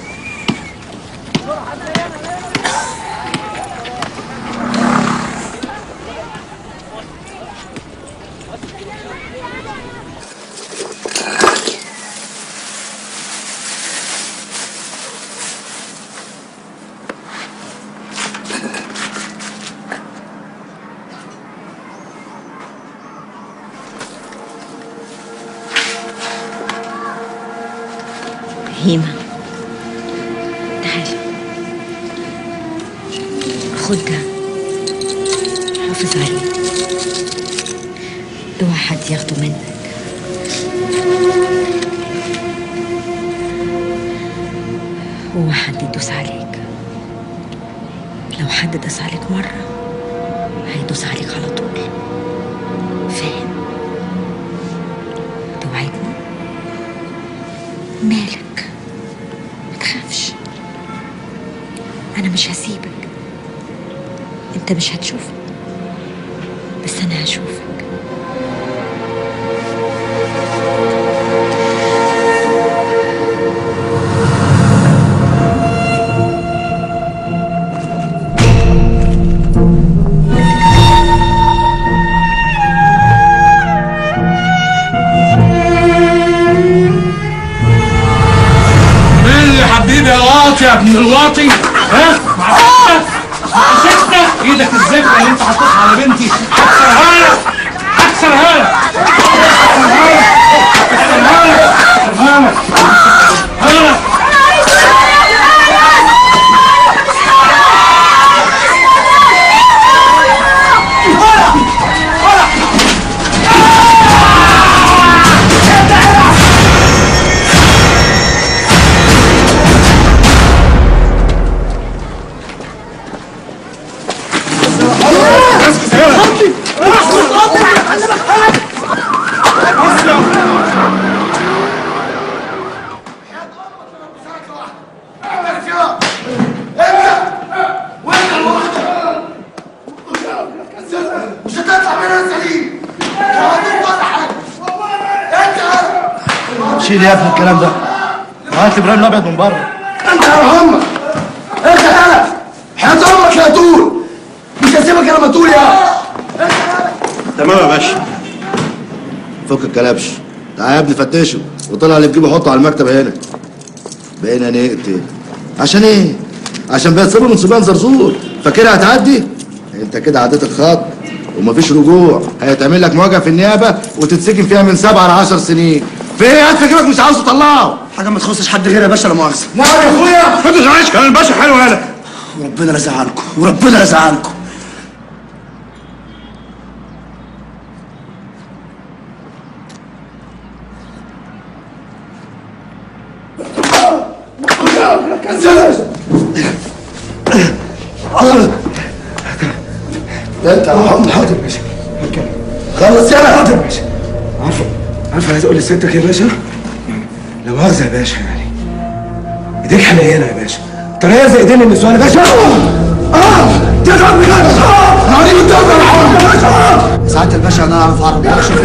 هيما تعالي خد ده حافظ عليه اوعى حد ياخده منك اوعى حد يدوس عليك لو حد داس عليك مرة هيدوس عليك على طول فاهم توعدني مالك ما تخافش انا مش هسيبك انت مش هتشوفني بس انا هشوفك
مين يا حبيبي يا واطي يا ابن الواطي ها مع ستة مع ستة ايدك الزبدة اللي انت حاططها على بنتي اكسرها لك اكسرها لك اكسرها لك اكسرها لك اكسرها لك
مش هتطلع منها سليم وهتطلع ولا حاجه انت
شيل يا ابني الكلام ده وهات ابراهيم الابيض من بره
انت يا امك انت يالا حياة امك يا طول مش هسيبك انا ما تقول يا
تمام يا باشا
فك الكلبش تعالى يا ابني فتشه وطلع اللي في جيبه حطه على المكتب هنا بقينا نقتل عشان ايه؟ عشان بيتصابوا من صبيان زرزور فاكرها هتعدي؟ انت كده عديت الخط ومفيش رجوع هيتعمل لك مواجهه في النيابه وتتسجن فيها من سبعه ل 10 سنين في ايه انت جيبك مش عاوز تطلعه
حاجه ما تخصش حد غير يا باشا لا مؤاخذه
نعم يا اخويا
ما تزعلش كان الباشا حلو يالا
وربنا لا يزعلكم وربنا لا يزعلكم انت يا عم حاضر خلص يلا حاضر يا باشا عارفه عارفه عايز اقول لستك يا باشا لا مؤاخذه يا باشا يعني ايديك حنينه يا باشا طريقه زي ايدين النسوان يا باشا اه تضرب بجد اه انا عليك الضرب يا باشا
ساعات الباشا انا اعرف عربي شوف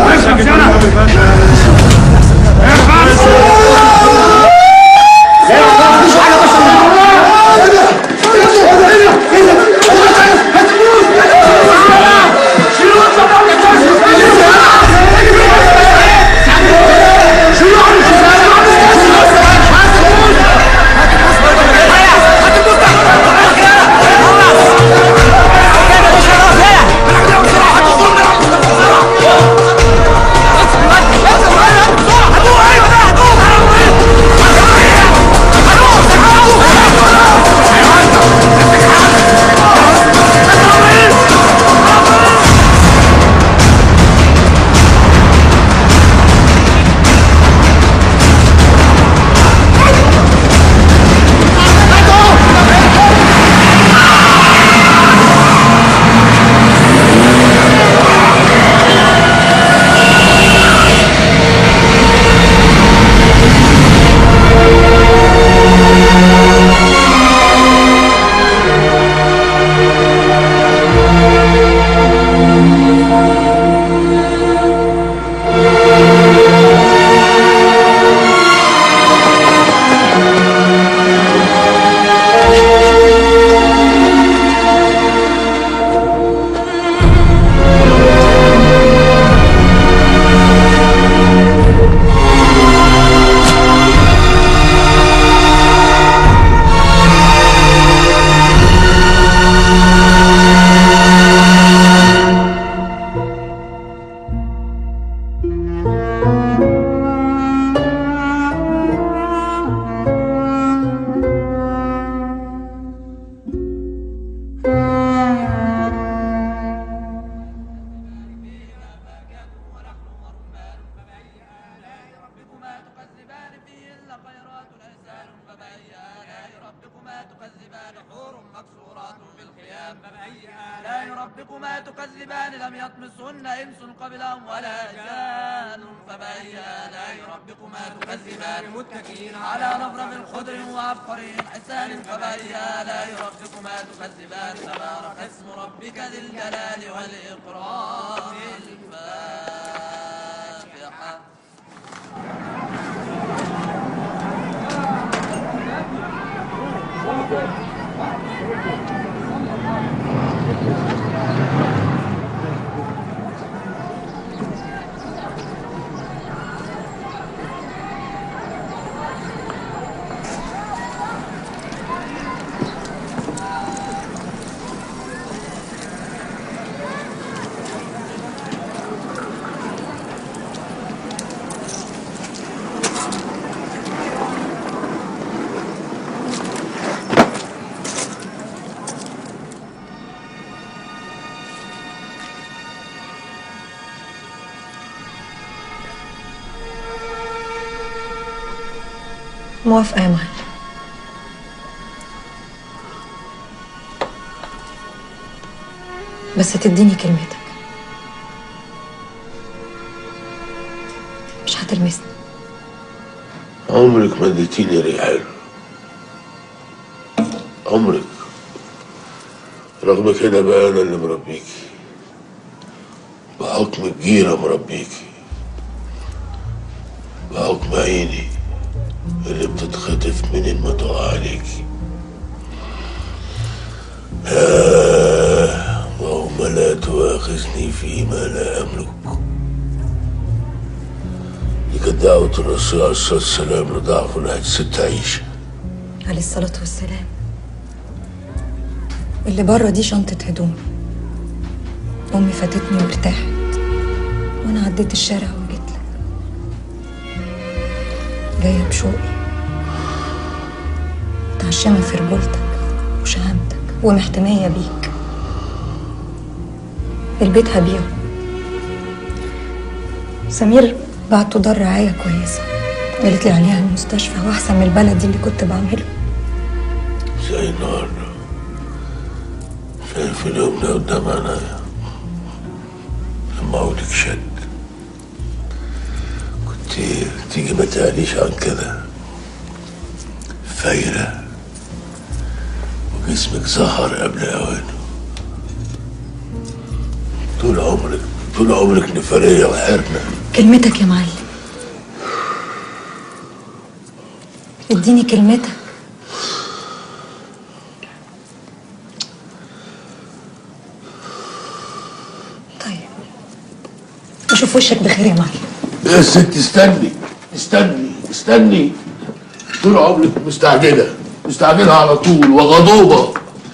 آلاء ربكما تكذبان لم يطمسهن إنس قبلهم ولا جان فبأي آلاء ربكما تكذبان متكئين على رفرف خضر وعبقري حسان فبأي آلاء ربكما تكذبان تبارك اسم ربك ذي الجلال والإكرام الفاتحة
موافقة يا معلم بس تديني كلمتك مش هتلمسني
عمرك ما اديتيني ريح حلو عمرك رغم كده بقى انا اللي مربيكي بحكم الجيرة مربيكي بحكم عيني اللي بتتخطف منين ما تقع عليكي آه اللهم لا تؤاخذني فيما لا أملك دي كانت دعوة الرسول عليه الصلاة والسلام لضعف نهج ست عيشة
عليه الصلاة والسلام اللي بره دي شنطة هدوم أمي فاتتني وارتاحت وأنا عديت الشارع وجيت لك جاية بشوقي متعشمة في رجولتك وشهامتك ومحتمية بيك البيت هبيعه سمير بعته دار رعاية كويسة قالت لي عليها المستشفى وأحسن من البلد دي اللي كنت بعمله
زي النهاردة شايف اليوم ده قدام عينيا موتك شد كنت تيجي ما تقاليش عن كده فايرة وجسمك ظهر قبل اوانه طول عمرك طول عمرك نفرية وحرنة
كلمتك يا معلم اديني كلمتك طيب اشوف وشك بخير يا معلم
يا ست استني استني استني طول عمرك مستعجلة مستعجلة على طول وغضوبة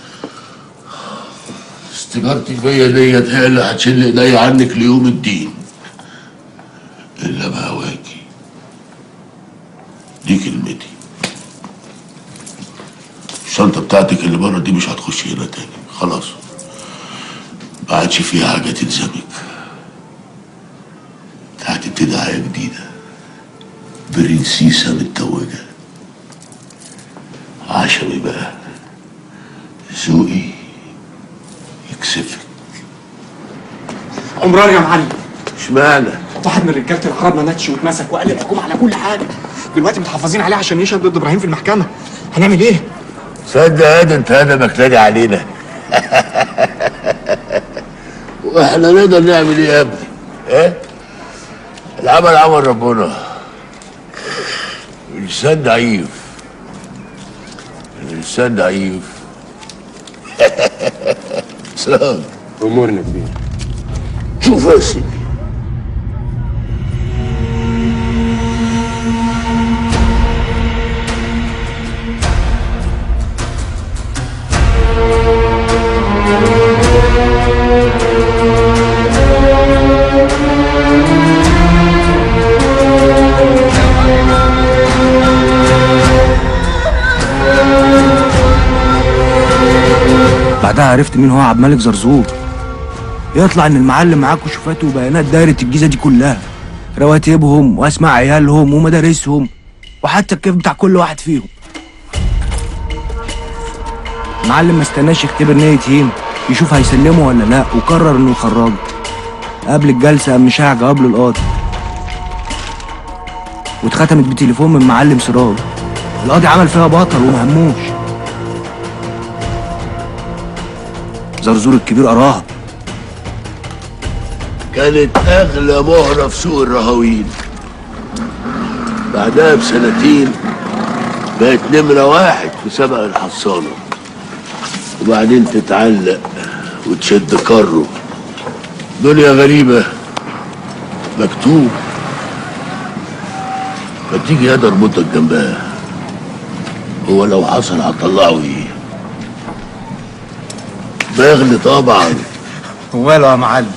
استجارتك بيا ديت هي اللي هتشيل ايديا عنك ليوم الدين الا بهواكي دي كلمتي الشنطة بتاعتك اللي بره دي مش هتخش هنا تاني خلاص ما عادش فيها حاجة تلزمك هتبتدي حياة جديدة برنسيسة متوجة عشمي بقى ذوقي يكسفك
عمران يا معلم
اشمعنى؟
واحد من رجاله العرب ما ماتش واتمسك وقال الحكومه على كل حاجه دلوقتي متحفظين عليه عشان يشهد ضد ابراهيم في المحكمه هنعمل ايه؟
صدق هذا انت هذا مكلاني علينا واحنا نقدر نعمل ايه يا ابني؟ ايه؟ العمل عمل ربنا الانسان ضعيف الانسان ضعيف سلام
امورنا كبير
شوف يا سيدي
بعدها عرفت مين هو عبد الملك زرزور يطلع ان المعلم معاه كشوفات وبيانات دايره الجيزه دي كلها رواتبهم واسماء عيالهم ومدارسهم وحتى الكيف بتاع كل واحد فيهم المعلم ما استناش يختبر نية هيم يشوف هيسلمه ولا لا وقرر انه يخرجه قبل الجلسه قام مشاع جواب للقاضي واتختمت بتليفون من معلم سراج القاضي عمل فيها بطل ومهموش زرزور الكبير قراها
كانت اغلى مهرة في سوق الرهاوين بعدها بسنتين بقت نمرة واحد في سبق الحصانة وبعدين تتعلق وتشد كره دنيا غريبة مكتوب ما تيجي يا اربطك جنبها هو لو حصل هطلعه ايه بغل طبعا
وماله يا معلم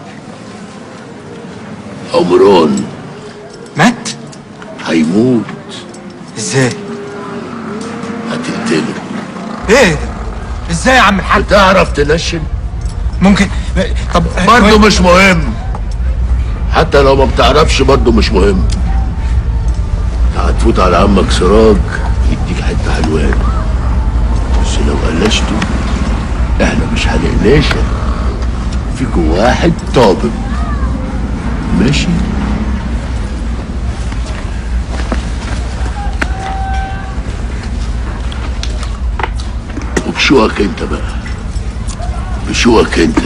عمران
مات
هيموت
ازاي
هتقتله
ايه ده ازاي يا عم الحاج
تعرف تنشن
ممكن طب
برضه مش مهم حتى لو ما بتعرفش برضه مش مهم هتفوت على عمك سراج يديك حته حلوان بس لو قلشته احنا مش هنقلشك فيكم واحد طابب ماشي وبشوقك انت بقى بشوقك انت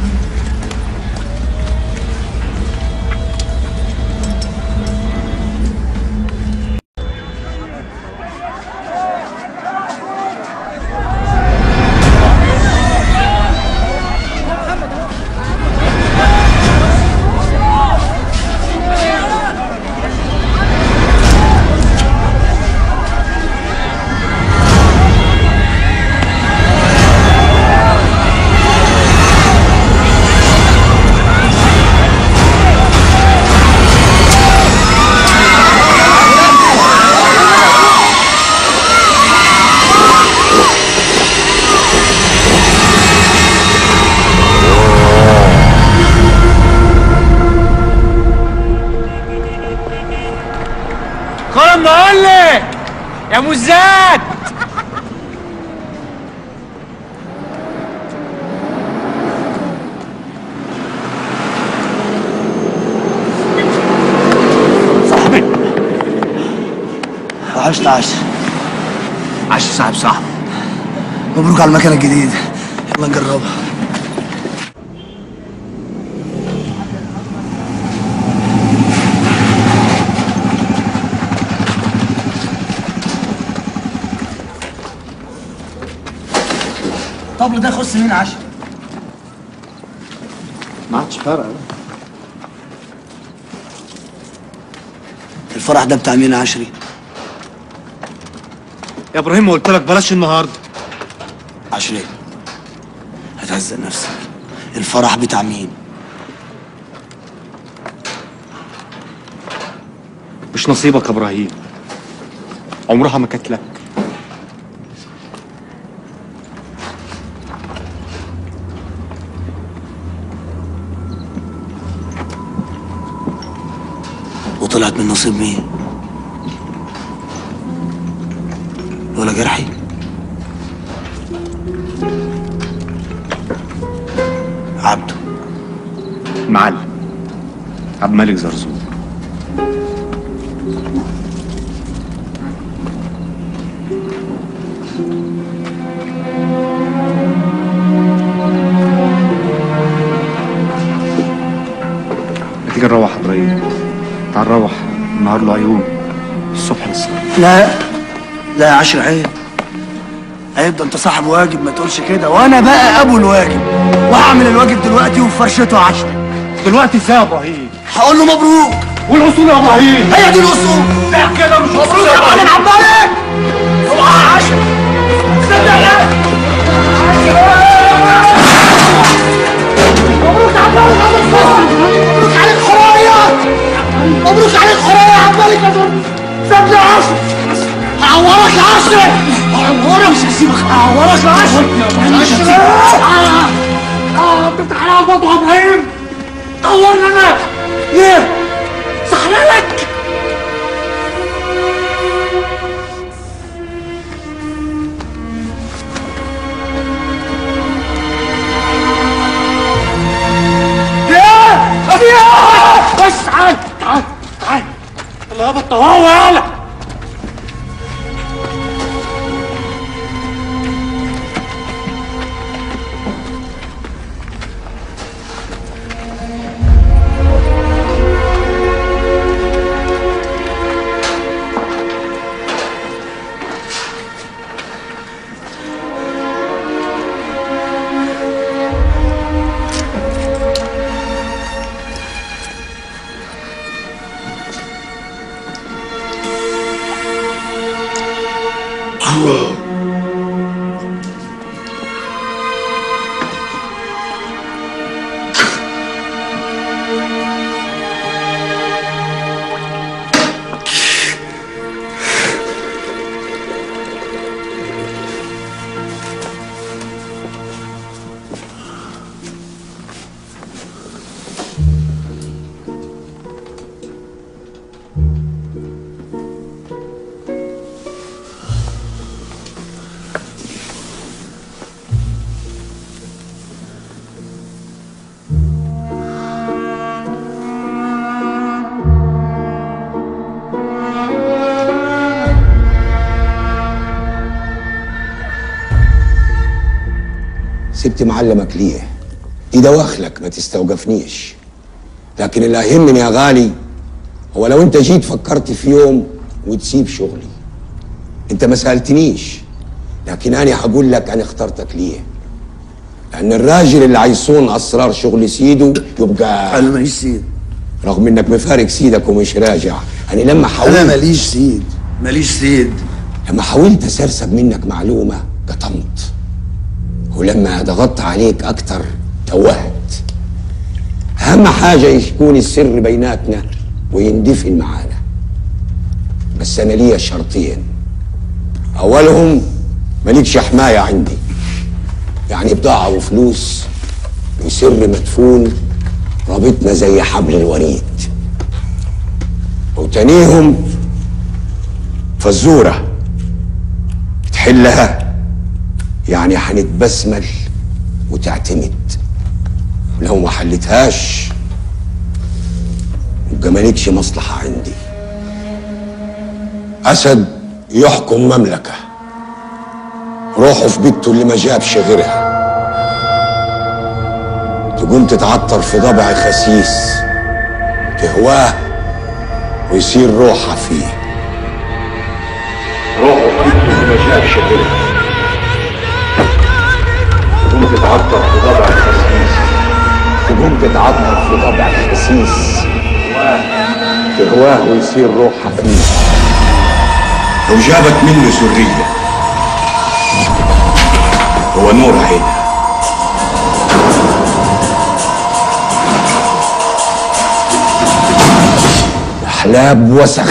خرم بقول لك يا مزاد
عشت عشر
عش صاحب صاحبه
مبروك على المكنه الجديده يلا نجربها الطبل ده يخص مين عشر
ما عادش فارقه
الفرح ده بتاع مين يا عشري
يا ابراهيم قلت لك بلاش النهارده
عشري هتهزق نفسك الفرح بتاع مين
مش نصيبك يا ابراهيم عمرها ما كانت لك
وطلعت من نصيب مين ولا جرحي عبده
معلم عبد الملك زرزور ما تيجي نروح يا ابراهيم تعال نروح النهار له عيون الصبح لسه
لا لا يا عشر عيب عيب ده انت صاحب واجب ما تقولش كده وانا بقى ابو الواجب وهعمل الواجب دلوقتي وفرشته عشر
دلوقتي ازاي يا ابراهيم
هقول له مبروك
والاصول يا ابراهيم
هي دي الاصول
لا كده مش
مبروك يا معلم عمالك اوعى يا عشر صدق مبروك عمالك مبروك عليك حرايه مبروك عليك حرايه يا عمالك يا زلمه صدق يا عشر هعورك يا عشر هعورك مش هسيبك هعورك يا عشر عشر اه اه انت بتحرق على برضه يا ابراهيم طورنا انا ليه؟ سحرلك ليه؟ ليه؟ بس تعال تعال تعال الله يابا الطواوة يالا
سبت معلمك ليه دي دواخلك ما تستوقفنيش لكن اللي هيهمني يا غالي هو لو انت جيت فكرت في يوم وتسيب شغلي انت ما سألتنيش لكن انا هقول لك انا اخترتك ليه لان الراجل اللي هيصون اسرار شغل سيده يبقى
انا ماليش سيد
رغم انك مفارق سيدك ومش راجع انا لما حاولت
انا ماليش سيد ماليش سيد
لما حاولت اسرسب منك معلومه قطمت ولما ضغطت عليك اكتر توهت اهم حاجه يكون السر بيناتنا ويندفن معانا بس انا ليا شرطين اولهم مالكش حمايه عندي يعني بضاعه وفلوس وسر مدفون رابطنا زي حبل الوريد وتانيهم فزوره تحلها يعني هنتبسمل وتعتمد ولو ما حلتهاش يبقى مالكش مصلحة عندي أسد يحكم مملكة روحه في بيته اللي ما جابش غيرها تقوم تتعطر في ضبع خسيس تهواه ويصير روحها فيه روحه في بيته اللي ما جابش غيرها تقوم تتعطر في ضبع خسيس تقوم تتعطر في ضبع خسيس تهواه ويصير روحها فيه لو جابت منه ذرية هو نور عينها أحلاب وسخ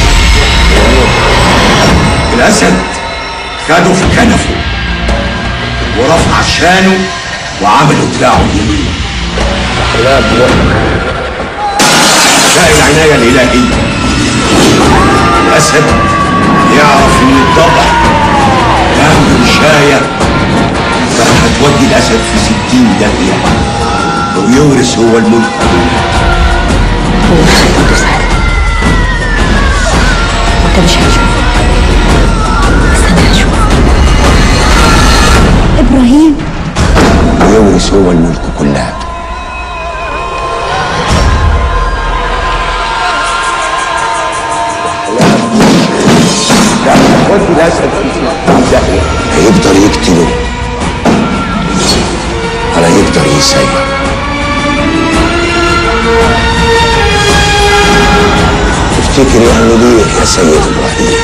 الأسد خده في كنفه ورفع شانه وعملوا دراعه اليمين
أحلاب وسخ
شاء العناية الإلهية الأسد يعرف إن الضبع جنب مشاية فهتودي الأسد في ستين داهية ويورث هو الملك
هو خير سهل انت مش هتشوف بس انا هشوف
ابراهيم
ويورث هو الملك كلها ودي الأسد في ستين داهية هيقدر يقتله ولا يقدر يسيبه تفتكر يعمل ايه يا سيد ابراهيم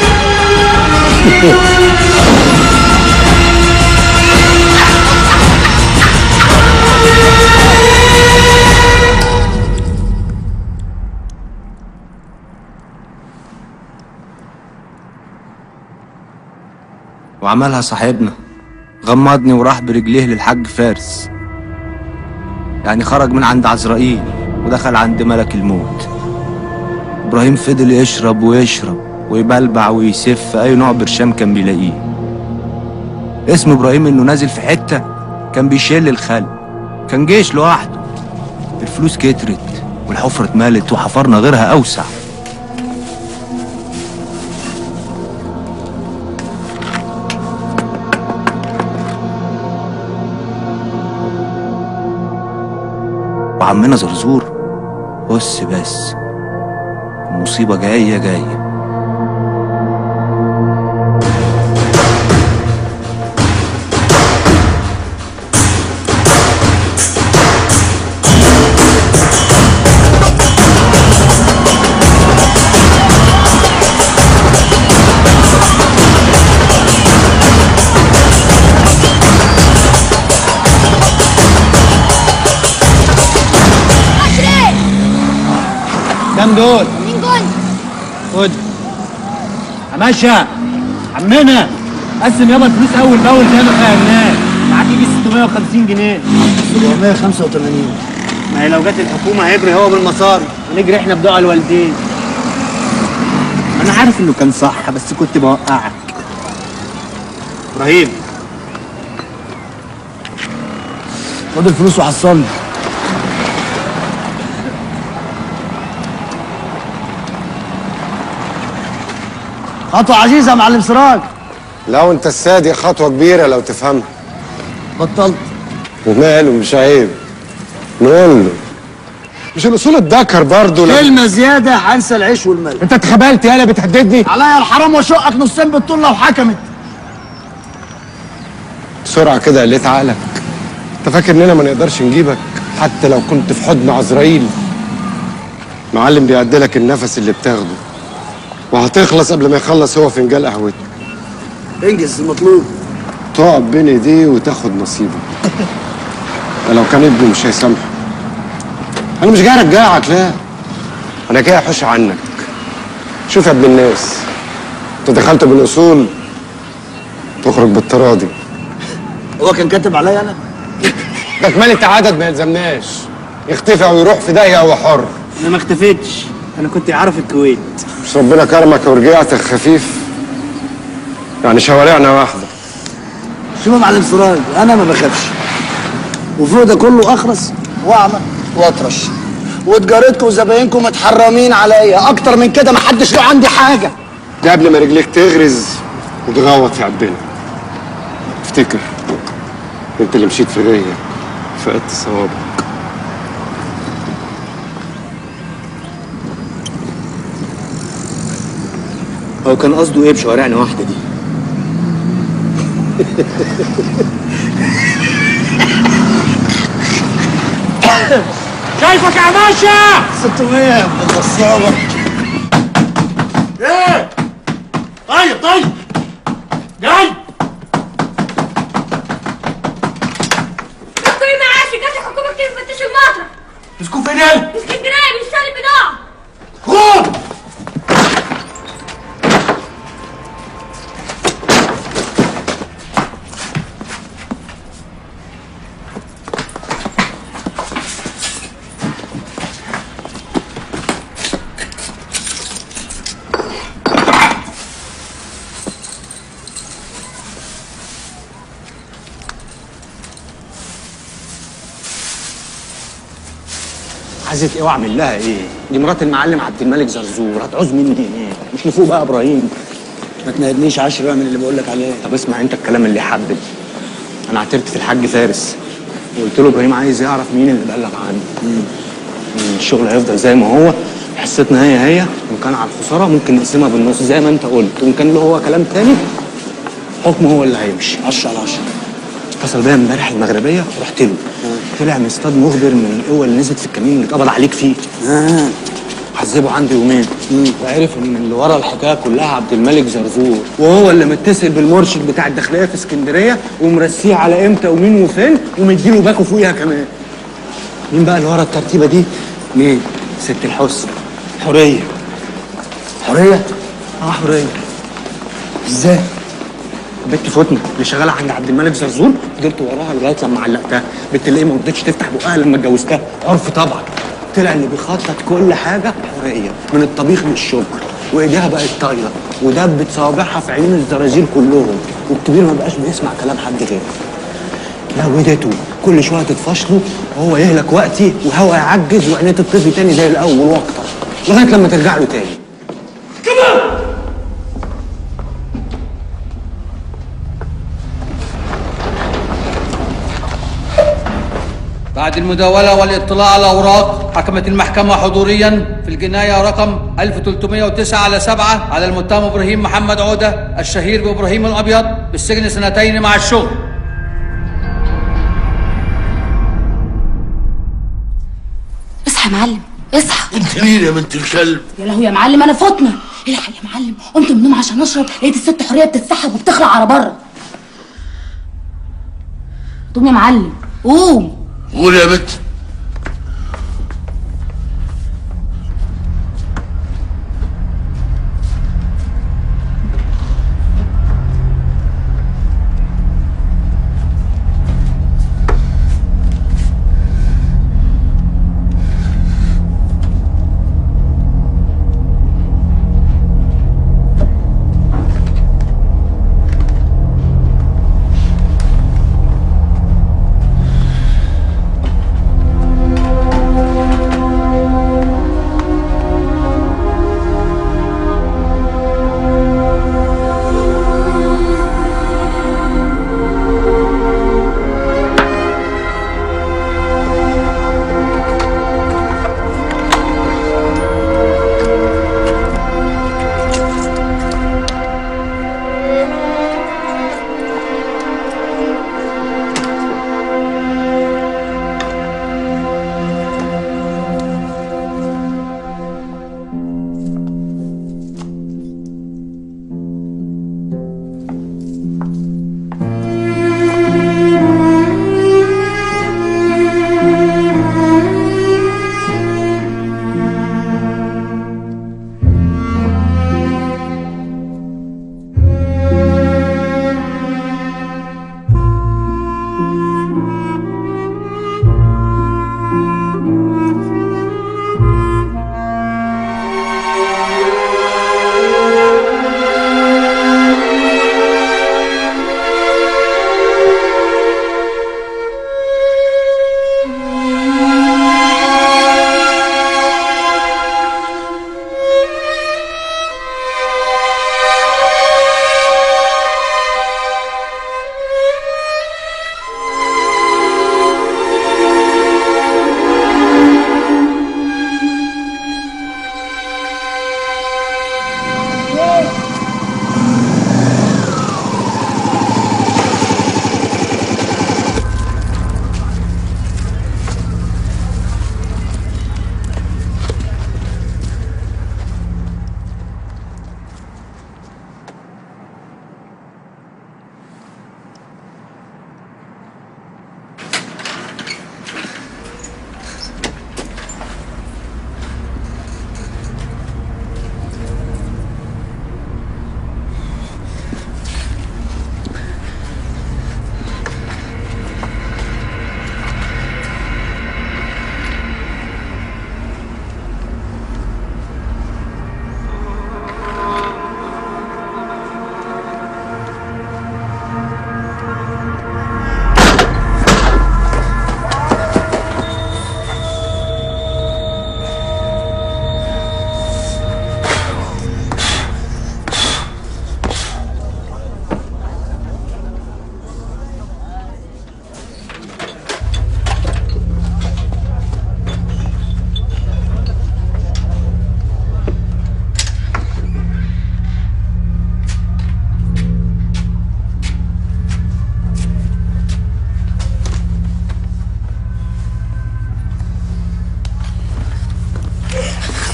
وعملها صاحبنا غمضني وراح برجليه للحاج فارس يعني خرج من عند عزرائيل ودخل عند ملك الموت ابراهيم فضل يشرب ويشرب ويبلبع ويسف اي نوع برشام كان بيلاقيه اسم ابراهيم انه نازل في حته كان بيشيل الخل كان جيش لوحده الفلوس كترت والحفرة اتملت وحفرنا غيرها اوسع وعمنا زرزور بص بس المصيبة جاية جاية
كام دول؟
مين جول؟
خد عماشة عمنا قسم يابا الفلوس اول باول زي ما فهمناه معاك يجي 650 جنيه
785
ما هي لو جت الحكومه هيجري هو بالمصاري ونجري احنا بدعاء الوالدين انا عارف انه كان صح بس كنت بوقعك ابراهيم
خد الفلوس وحصلني خطوة عزيزة يا معلم سراج
لا وانت السادي خطوة كبيرة لو تفهمها
بطلت
وماله مش عيب نقول له مش الاصول الدكر برضه لما-
كلمة زيادة هنسى العيش والملح
انت اتخبلت يالا بتهددني
عليا الحرام واشقك نصين بالطول لو حكمت
بسرعة كده قلت عقلك انت فاكر اننا ما نقدرش نجيبك حتى لو كنت في حضن عزرائيل معلم بيعدلك النفس اللي بتاخده وهتخلص قبل ما يخلص هو فنجان قهوته
انجز المطلوب
تقعد بين ايديه وتاخد نصيبك ده لو كان ابنه مش هيسامحه انا مش جاي ارجعك لا انا جاي احوش عنك شوف يا ابن الناس انت دخلت بالاصول تخرج بالتراضي
هو كان كاتب عليا انا
ده كمالة عدد ما يلزمناش يختفي او يروح في داهيه هو حر
انا ما اختفيتش انا كنت عارف الكويت
مش ربنا كرمك ورجعت خفيف يعني شوارعنا واحده
شوف يا معلم سراج انا ما بخافش وفوق ده كله اخرس واعمى واطرش وتجارتكم وزباينكم متحرمين عليا اكتر من كده ما حدش له عندي حاجه
ده قبل ما رجليك تغرز وتغوط في عبنا افتكر انت اللي مشيت في غيك فقدت صوابك
هو كان قصده ايه بشوارعنا واحده دي
شايفك يا باشا
600 يا ابن النصابة ايه طيب طيب جاي
دكتور معاشي جات الحكومه كتير تفتش المطرح
مسكوا فين يلا
في اسكندريه بنشتري بضاعه
خد
عايزة ايه واعمل لها ايه؟ دي مرات المعلم عبد الملك زرزور هتعوز مني ايه؟ مش نفوق بقى ابراهيم
ما تنادنيش عشرة من اللي بقول لك عليه
طب اسمع انت الكلام اللي يحبب انا اعترت في الحاج فارس وقلت له ابراهيم عايز يعرف مين اللي بلغ عنه إن الشغل هيفضل زي ما هو حصتنا هي هي وان كان على الخساره ممكن نقسمها بالنص زي ما انت قلت وان كان له هو كلام تاني حكمه هو اللي هيمشي
10 على 10
اتصل بيا امبارح المغربيه رحت له طلع مصطاد مخبر من القوه اللي نزلت في الكمين اللي اتقبض عليك فيه
اه
عذبه عندي يومين وعرف ان اللي ورا الحكايه كلها عبد الملك زرزور وهو اللي متصل بالمرشد بتاع الداخليه في اسكندريه ومرسيه على امتى ومين وفين ومديله باكو فوقيها كمان مين بقى اللي ورا الترتيبه دي؟ مين؟ ست الحسن حوريه حوريه؟ اه حوريه ازاي؟ بنت فتنة اللي شغالة عند عبد الملك زرزور فضلت وراها لغاية لما علقتها بنت اللي إيه ما رضتش تفتح بقها لما اتجوزتها عرف طبعا طلع اللي بيخطط كل حاجة حورية من الطبيخ للشكر وايديها بقت طايلة ودبت صوابعها في عيون الزراجير كلهم والكبير ما بقاش بيسمع كلام حد غيره لودته كل شوية تتفشلوا وهو يهلك وقتي وهو يعجز وعينيه تطفي تاني زي الأول وأكتر لغاية لما ترجع له تاني
بعد المداولة والاطلاع على الأوراق حكمت المحكمة حضوريا في الجناية رقم 1309 على 7 على المتهم إبراهيم محمد عودة الشهير بإبراهيم الأبيض بالسجن سنتين مع الشغل
اصحى يا معلم اصحى
انت مين يا بنت الكلب
يا لهوي يا معلم انا فتنه الحق يا معلم قمت من النوم عشان اشرب لقيت الست حوريه بتتسحب وبتخلع على بره قوم يا معلم قوم
قول يا بنت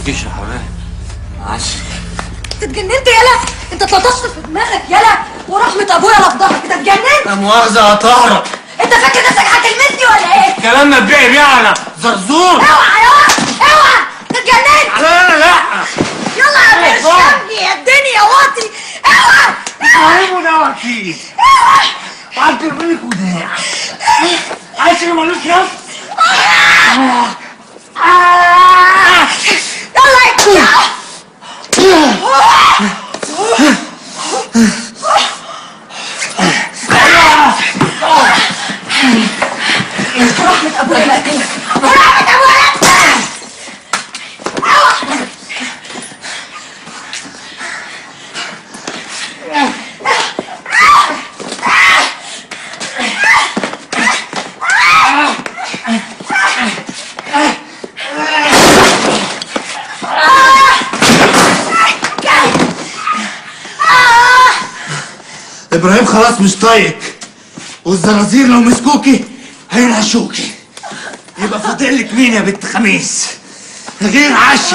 تبكيش يا حبيبي معلش
انت اتجننت يالا انت اتلطشت في دماغك يالا ورحمة ابويا لفظها كده اتجننت
لا مؤاخذة هطهرك
انت فاكر نفسك هتلمسني ولا ايه؟
كلام مبيعي بيه على زرزور
اوعى يا اوعى انت اتجننت
لا لا لا
يلا يا برشامني يا الدنيا واطي اوعى
فاهمه ده وكيل وعبد الملك وداع عايش اللي ملوش نفس
يلا يا رحمة ابويا لا كده ورحمة ابويا لا
ابراهيم خلاص مش طايق والزرازير لو مسكوكي هينعشوكي يبقى فاضل لك مين يا بنت خميس غير عشري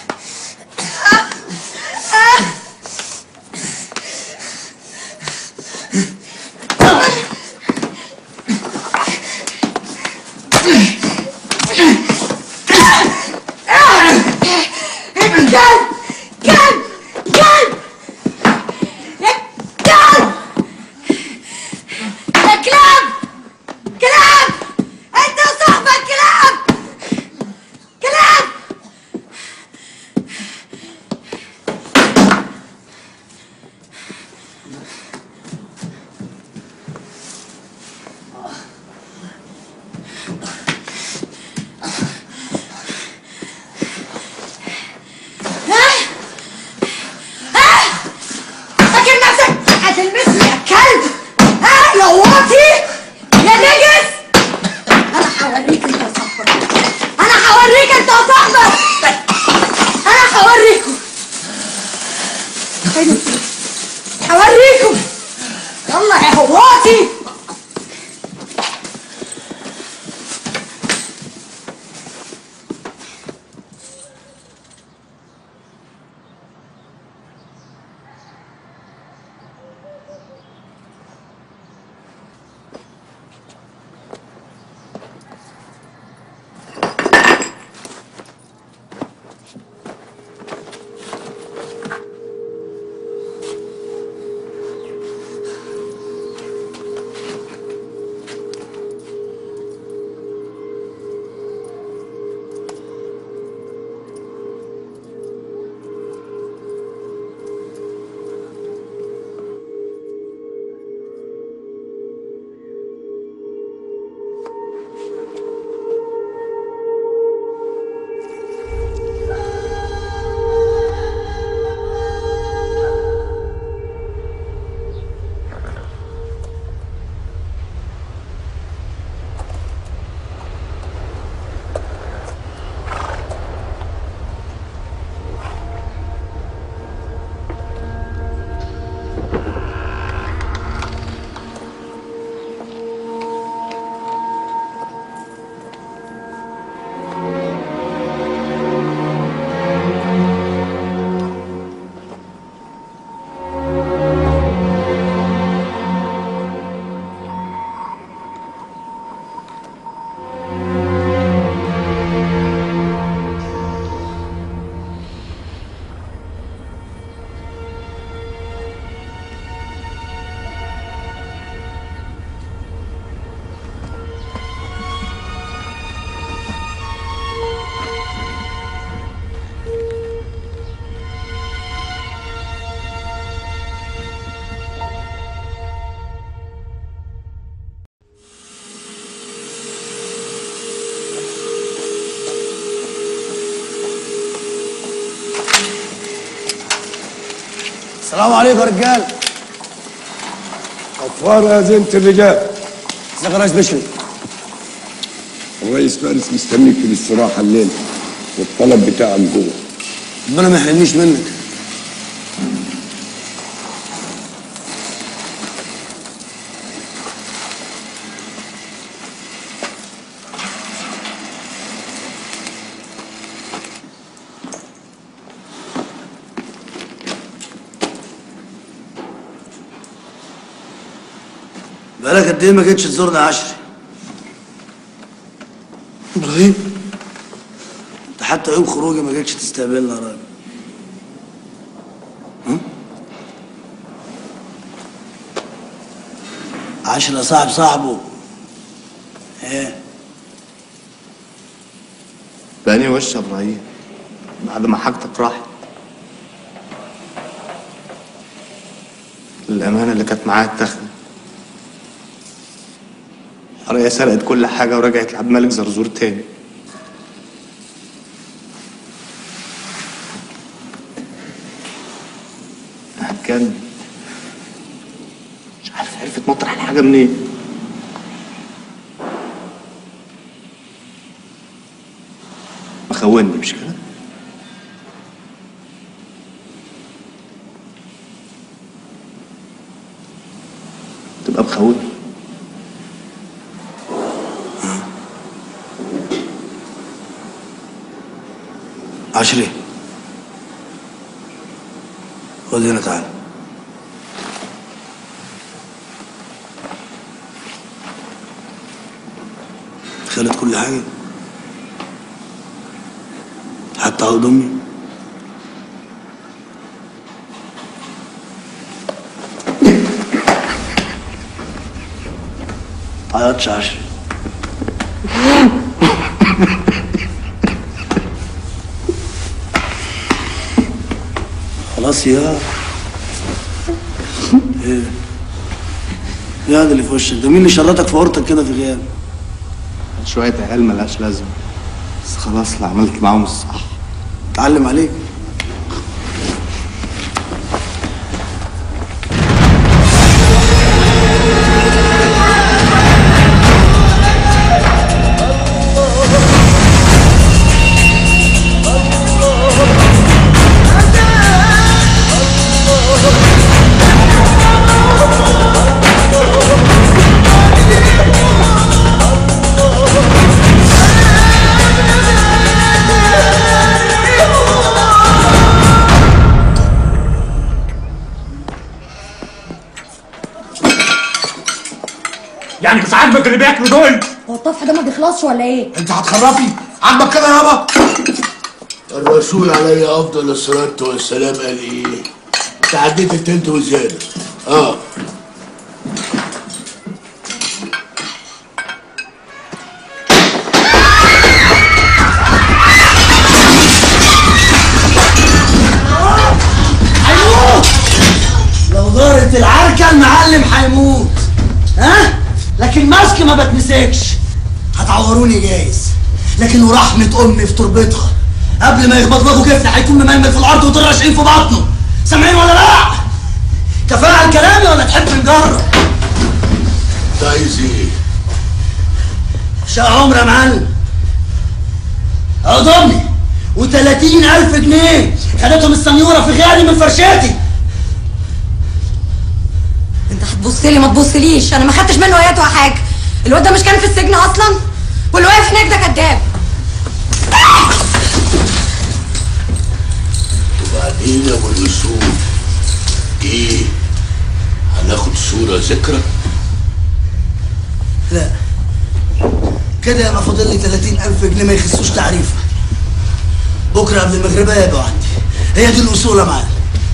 كلب كلب كلب يا كلب يا كلاب كلاب انت وصاحبك كلاب كلاب فاكر نفسك هتلمسني يا كلب ها يا واطي يا نجس انا هوريك انت وصاحبك انا هوريك انت وصاحبك انا هوريكم هوريكم يلا يا واطي
السلام عليكم يا رجال
اطفال يا زينة الرجال
ازيك يا ريس بشري
الرئيس فارس مستنيك في الاستراحة الليلة والطلب بتاعك جوه
ربنا ما يحرمنيش منك بقالك قد ايه ما جيتش تزورنا يا عشري ابراهيم انت حتى يوم خروجي ما جيتش تستقبلنا يا راجل ها؟ عشرة صاحب صاحبه ايه
بقاني وش يا ابراهيم بعد ما حاجتك راحت الأمانة اللي كانت معايا اتاخدت حرية سرقت كل حاجة ورجعت لعبد الملك زرزور تاني هتجنن مش عارف عرفت مطرح الحاجة منين مخوني مش كده تبقى مخوني
عشري خد هنا تعال خلت كل حاجة حتى عقد أمي عيطش عشري خلاص يا ايه يا ده اللي في وشك ده مين اللي شرطك في اورتك كده في غياب
شوية عيال ملهاش لازمة بس خلاص اللي عملت معاهم الصح
اتعلم عليك
يعني مش عاجبك اللي بياكلوا دول
هو الطفح ده ما بيخلصش ولا ايه؟
انت هتخرفي عاجبك كده يابا
الرسول عليه افضل الصلاه والسلام قال ايه تعديت التلت وزياده اه
هيموت لو دارت العركة المعلم هيموت ها لكن ماسك ما بتمسكش هتعوروني جايز لكن ورحمة أمي في تربتها قبل ما يخبطبطوا كفن هيكون مململ في الأرض وطرشين في بطنه سامعين ولا لا؟ كفاءة كلامي ولا تحب نجرب؟
انت عايز ايه؟
شقة عمر يا معلم أضمي وتلاتين ألف جنيه خدتهم السنيورة في غالي من فرشاتي
انت هتبص لي ما تبصليش انا ما خدتش منه ايات ولا حاجه الواد ده مش كان في السجن اصلا واللي واقف هناك ده كداب
وبعدين يا ابو الوصول ايه هناخد صوره ذكرى
لا كده يبقى فاضل لي 30000 جنيه ما يخسوش تعريفه بكره قبل المغرب هيبقوا عندي هي دي الاصول يا معلم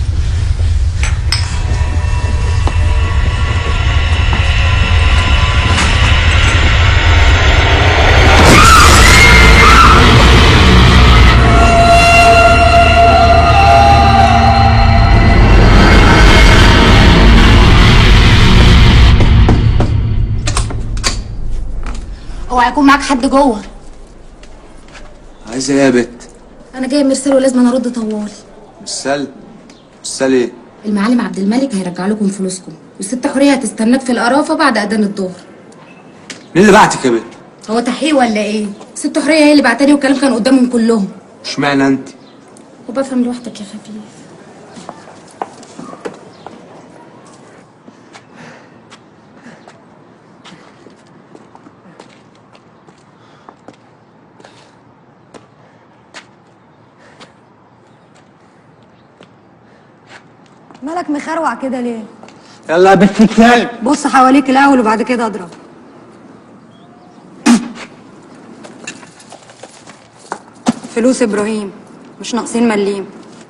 اوعى يكون معاك حد جوه
عايزة ايه يا بت؟
انا جاي مرسل ولازم أنا ارد طوال
مثال مثال ايه؟
المعلم عبد الملك هيرجع لكم فلوسكم والست حوريه هتستناك في القرافه بعد اذان الظهر
مين اللي بعتك يا بت؟
هو تحقيق ولا ايه ست حوريه هي اللي بعتني والكلام كان قدامهم كلهم
اشمعنى انت؟
وبفهم لوحدك يا خفيف مالك مخروع كده ليه
يلا يا بنت الكلب
بص حواليك الاول وبعد كده اضرب فلوس ابراهيم مش ناقصين مليم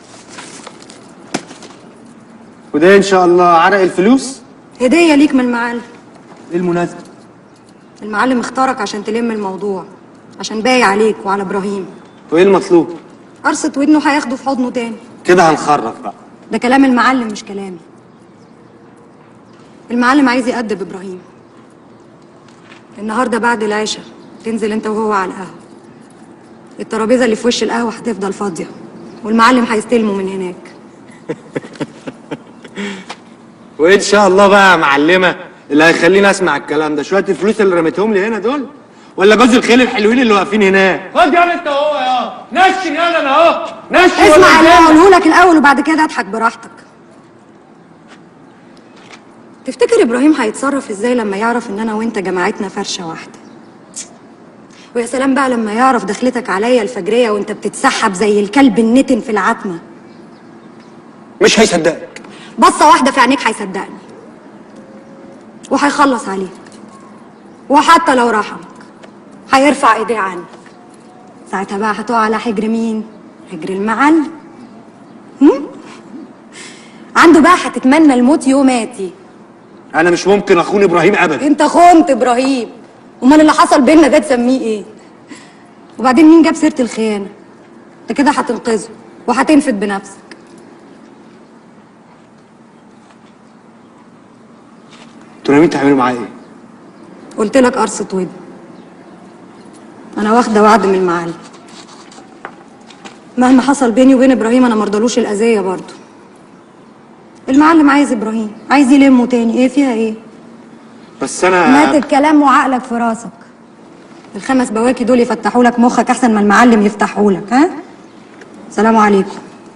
وده ان شاء الله عرق الفلوس
هديه ليك من المعلم
ايه المناسبه
المعلم اختارك عشان تلم الموضوع عشان باقي عليك وعلى ابراهيم
وايه المطلوب
قرصة ودنه هياخده في حضنه تاني
كده هنخرف بقى
ده كلام المعلم مش كلامي المعلم عايز يأدب ابراهيم النهارده بعد العشاء تنزل انت وهو على القهوه الترابيزه اللي في وش القهوه هتفضل فاضيه والمعلم هيستلمه من هناك
وان شاء الله بقى يا معلمه اللي هيخليني اسمع الكلام ده شويه الفلوس اللي رميتهم لي هنا دول ولا جوز الخيل الحلوين اللي واقفين هناك خد يا انت اهو يا نشن يلا انا اهو نشن
اسمع اللي
ولا
هقوله لك الاول وبعد كده اضحك براحتك تفتكر ابراهيم هيتصرف ازاي لما يعرف ان انا وانت جماعتنا فرشه واحده ويا سلام بقى لما يعرف دخلتك عليا الفجريه وانت بتتسحب زي الكلب النتن في العتمه
مش هيصدقك
بصه واحده في عينيك هيصدقني وهيخلص عليك وحتى لو رحمك هيرفع ايديه عنك ساعتها بقى هتقع على حجر مين حجر المعلم هم؟ عنده بقى هتتمنى الموت يوماتي
انا مش ممكن اخون ابراهيم ابدا
انت خنت ابراهيم امال اللي حصل بينا ده تسميه ايه وبعدين مين جاب سيره الخيانه انت كده هتنقذه وهتنفد بنفسك
انتوا ناويين تعملوا معايا ايه
قلت لك قرصة ودن انا واخده وعد من المعلم مهما حصل بيني وبين ابراهيم انا مرضلوش الاذيه برضه المعلم عايز ابراهيم عايز يلمه تاني ايه فيها ايه
بس انا
مات الكلام وعقلك في راسك الخمس بواكي دول يفتحوا لك مخك احسن ما المعلم يفتحوا لك ها سلام عليكم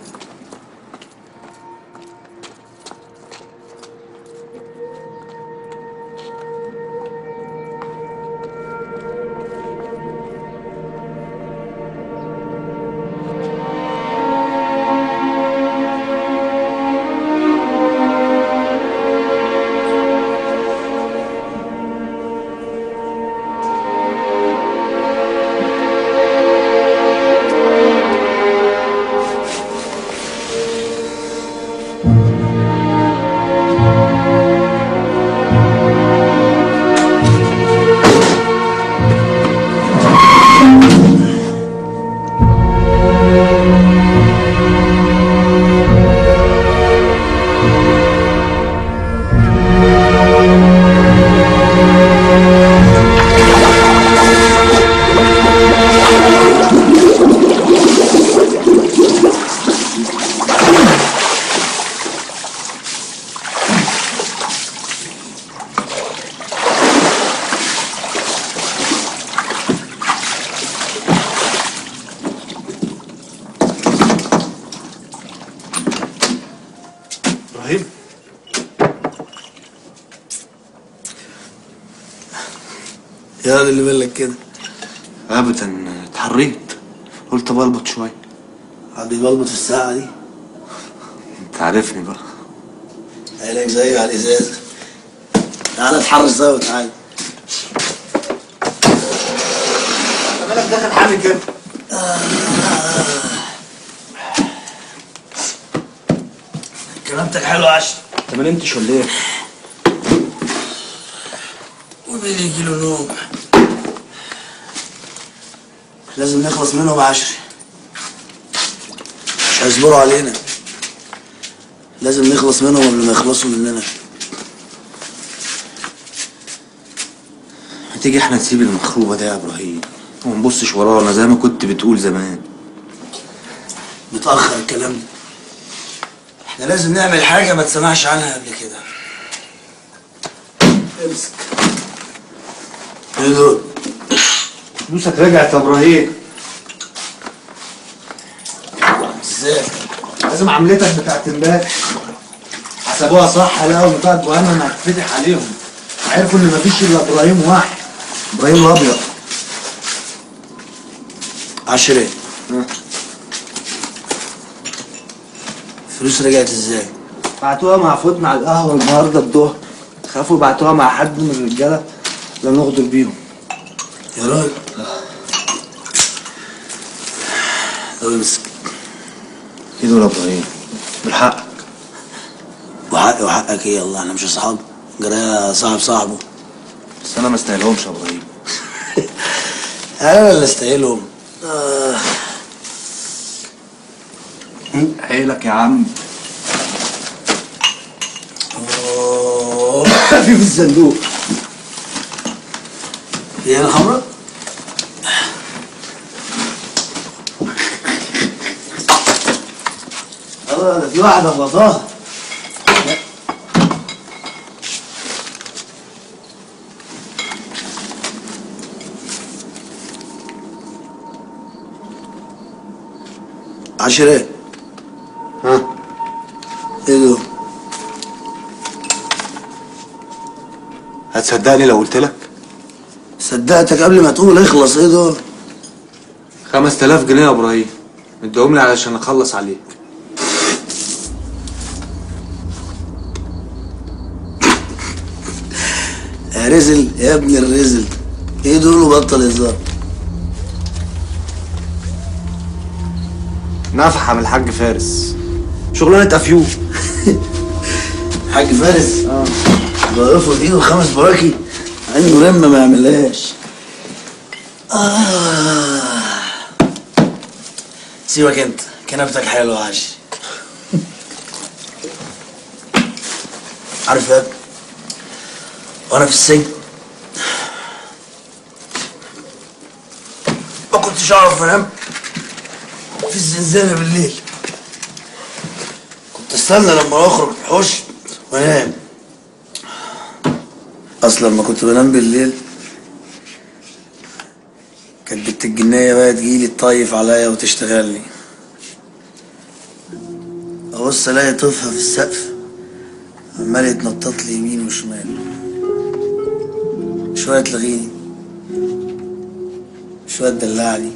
ابراهيم
يا اللي بالك كده
ابدا اتحريت قلت بلبط شويه
حد يبلبط في الساعة دي
انت عارفني بقى
عينك زي على الازازة تعالى اتحرش زي وتعالى
مالك داخل حامل كده
كلامتك حلو يا عشري
انت ما نمتش ولا ايه؟
ومين يجيله نوم لازم نخلص منهم يا عشري مش هيصبروا علينا لازم نخلص منهم قبل ما يخلصوا مننا
ما تيجي احنا نسيب المخروبه دي يا ابراهيم وما نبصش ورانا زي ما كنت بتقول زمان
متأخر الكلام ده احنا لازم نعمل حاجة ما تسمعش عنها قبل كده امسك ايه دول؟
فلوسك رجعت يا ابراهيم
ازاي؟
لازم عملتك بتاعت امبارح حسبوها صح لقوا بتاع جهنم هتفتح عليهم عرفوا ان مفيش الا ابراهيم واحد ابراهيم الابيض
عشرين فلوس رجعت ازاي؟
بعتوها مع فوتنا على القهوة النهاردة الظهر خافوا بعتوها مع حد من الرجالة لا نغدر بيهم
يا راجل طب امسك
ايه دول يا ابراهيم بالحق
وحقي وحقك ايه الله احنا مش اصحاب جرايه صاحب صاحبه
بس انا ما استاهلهمش يا ابراهيم
انا اللي استاهلهم آه.
عيلك يا عم
أوه. في في الصندوق هي الخمرة؟ اه ده في واحدة غلطاها عشرة
ها
ايه دول؟
هتصدقني لو قلت لك
صدقتك قبل ما تقول اخلص ايه دول؟
5000 جنيه يا ابراهيم اديهم لي علشان اخلص عليك
يا رزل يا ابن الرزل ايه دول وبطل هزار
نفحة من الحاج فارس شغلانة افيو
حاج فارس اه ضيفه ايده خمس براكي عنده رمة ما يعملهاش آه. سيبك انت كنبتك حلوة عاش عارف يا ابني وانا في السجن ما كنتش اعرف انام في الزنزانة بالليل كنت استنى لما اخرج الحوش وانام اصلا لما كنت بنام بالليل كانت بنت الجنية بقى تجيلي تطيف عليا وتشتغل لي ابص الاقي طفها في السقف عمال يتنطط لي يمين وشمال شوية تلغيني شوية تدلعني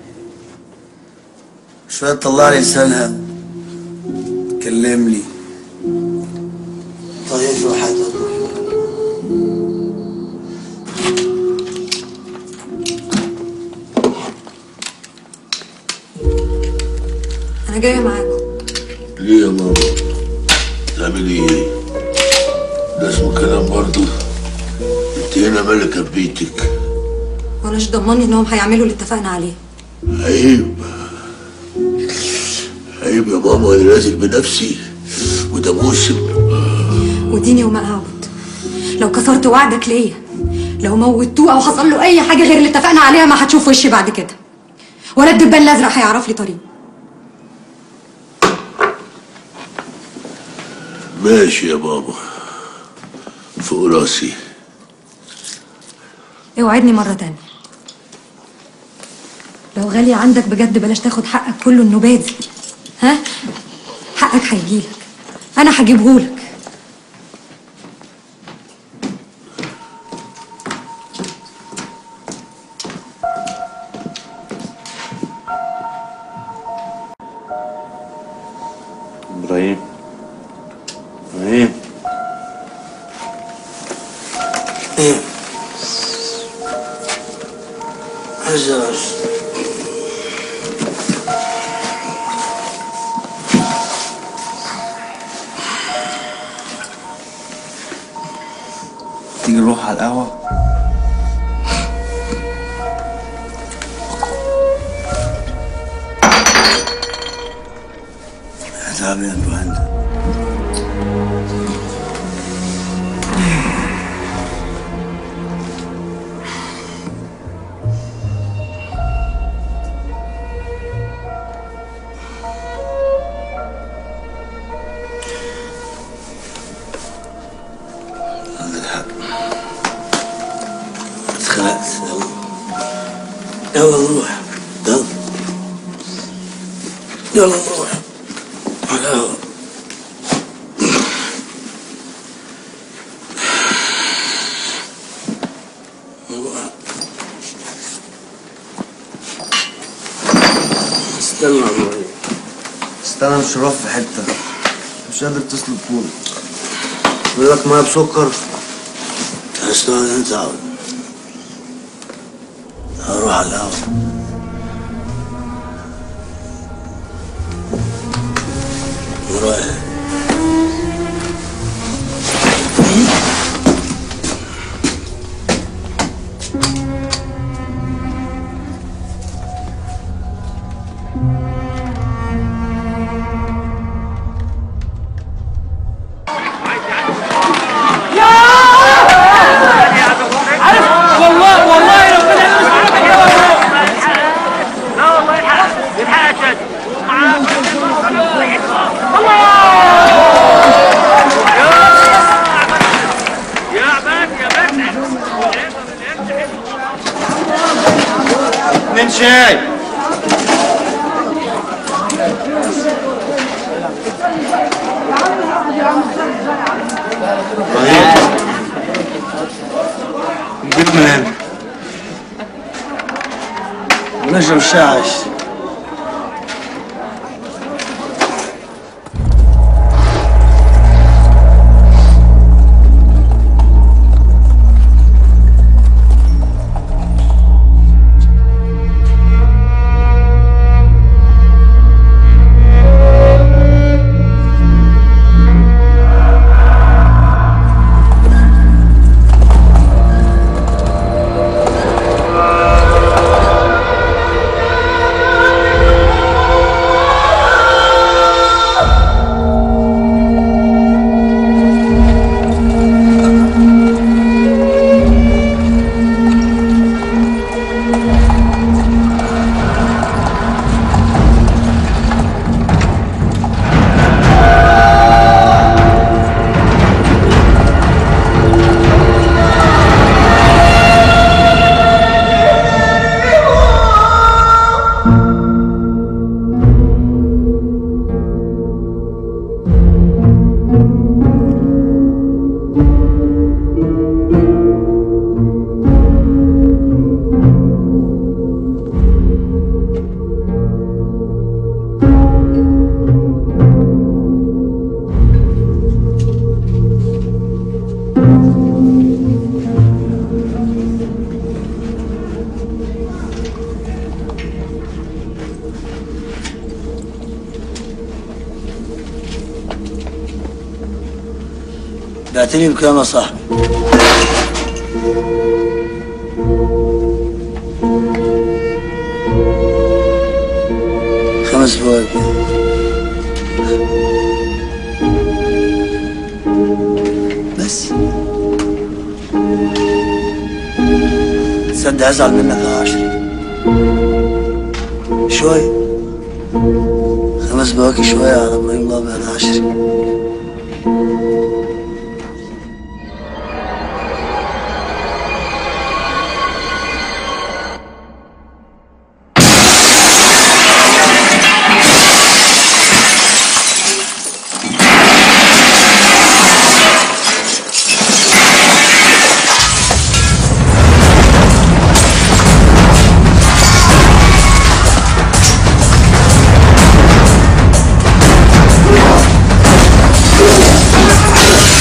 شوية تطلع لي لسانها تكلمني طيب وحد
انا جايه معاكم
ليه يا ماما تعملي ايه ده اسمه كلام برضه انت هنا ملكة في بيتك
واناش ضمني انهم هيعملوا اللي اتفقنا عليه
عيب عيب يا ماما انا نازل بنفسي وده موسم
وديني وما اعبد لو كسرت وعدك ليا لو موتوه او حصل له اي حاجه غير اللي اتفقنا عليها ما هتشوف وشي بعد كده ولا الدبان الازرق هيعرف لي طريق
ماشي يا بابا فوق راسي
اوعدني مره تانية لو غالي عندك بجد بلاش تاخد حقك كله النبادي ها حقك هيجيلك انا هجيبهولك
ابراهيم ابراهيم
ايه حجر
تيجي نروح على القهوة
تعبان ابو هند عندك حق اتخنقت يلا يلا نروح يلا يلا نروح على القهوة. استنى يا ابراهيم
استنى مش هروح في حتة مش قادر تسلك كورة بيقول لك ميه بسكر
عايز تقعد انت اقعد هروح على القهوة ورايح
والله والله ربنا لا والله يلحق يلحق يا يا عباد يا
اتنين شاي
ابراهيم نجيب من هنا
نشرب الشاي عايش بعتني بكام يا صاحبي خمس فواكه بس تصدق ازعل منك يا عشري شوي خمس بواكي شوية على ابراهيم الابيض يا عشري
عشري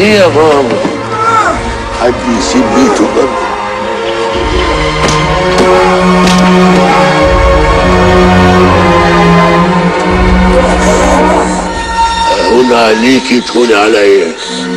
ايه يا ماما حد يسيب بيته برضه هون عليكي تهوني عليا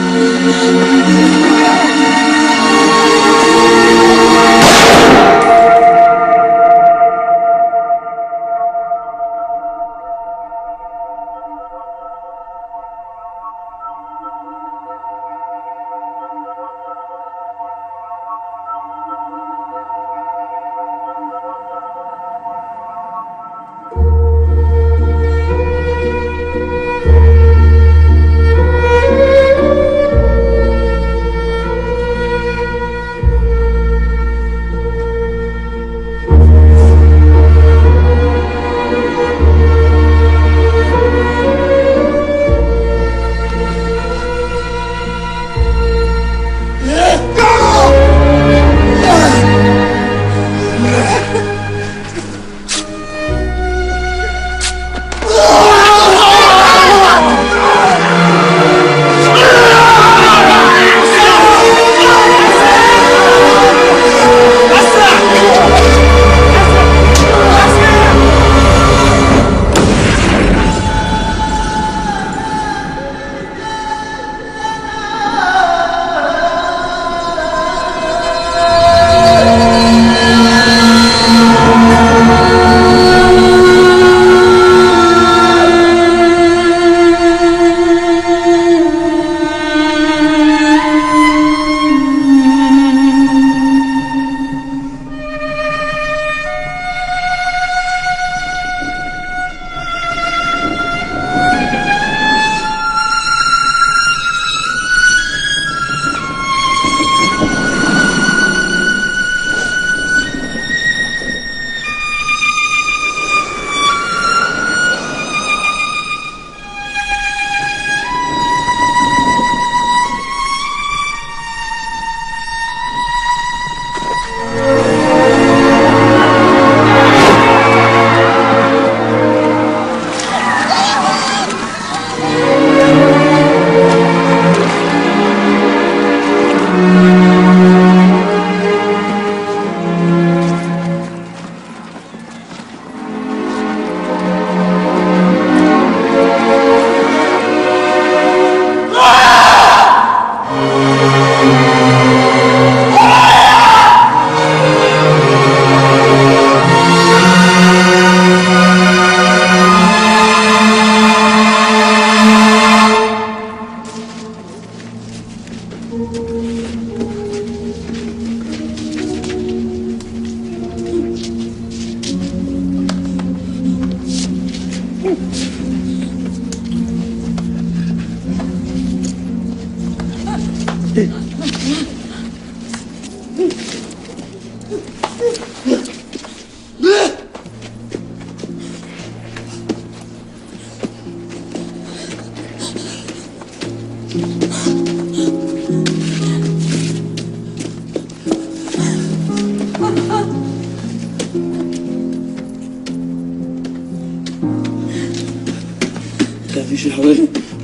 تخافيش يا حبيبي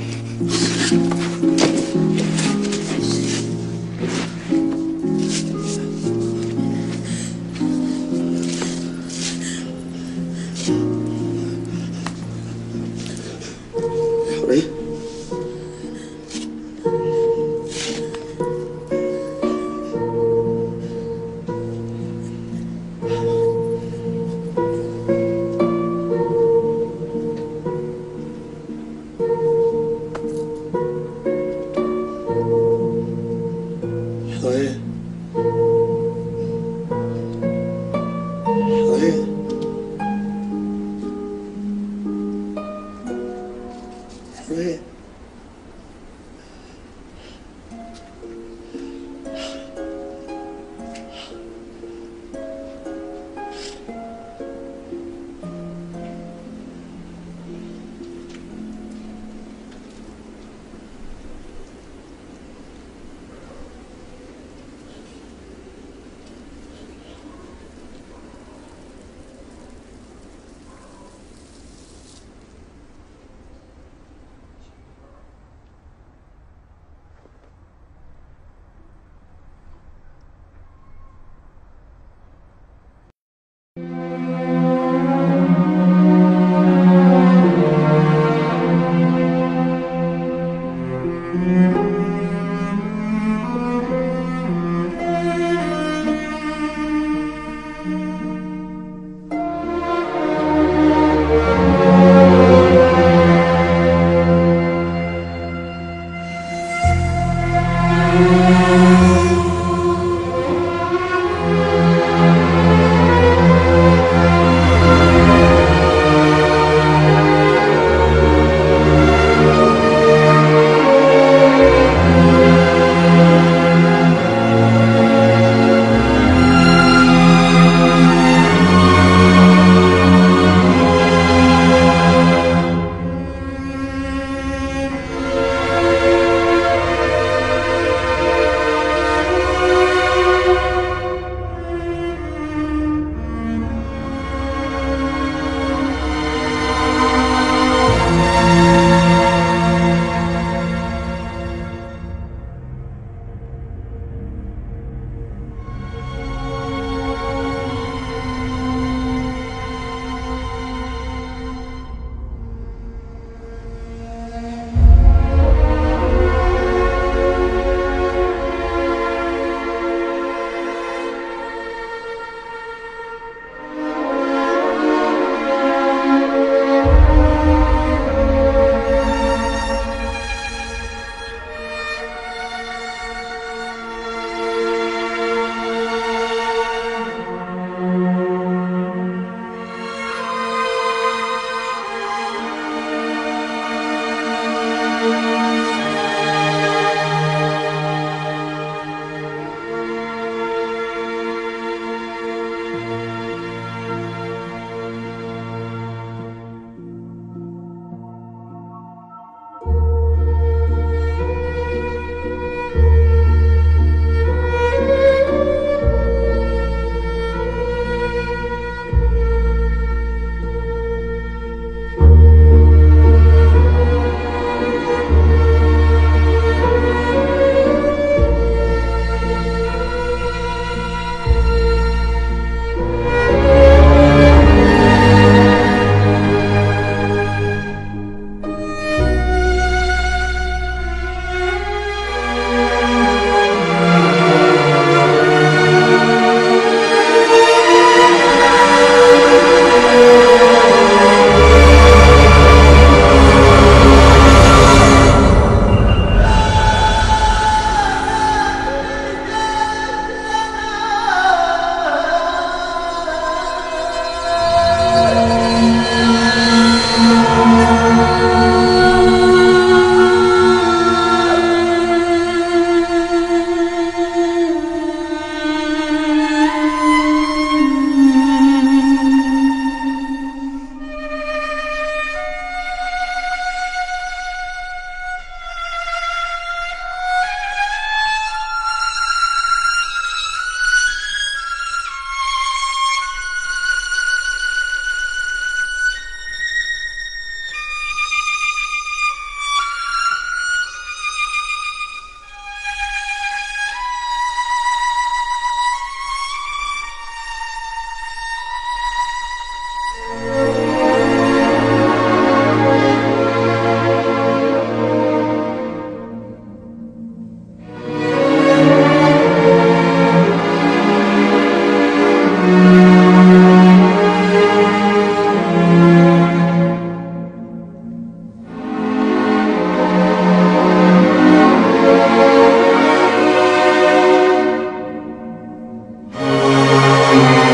يا حبيبي حبيبي حبيبي حبيبي
يا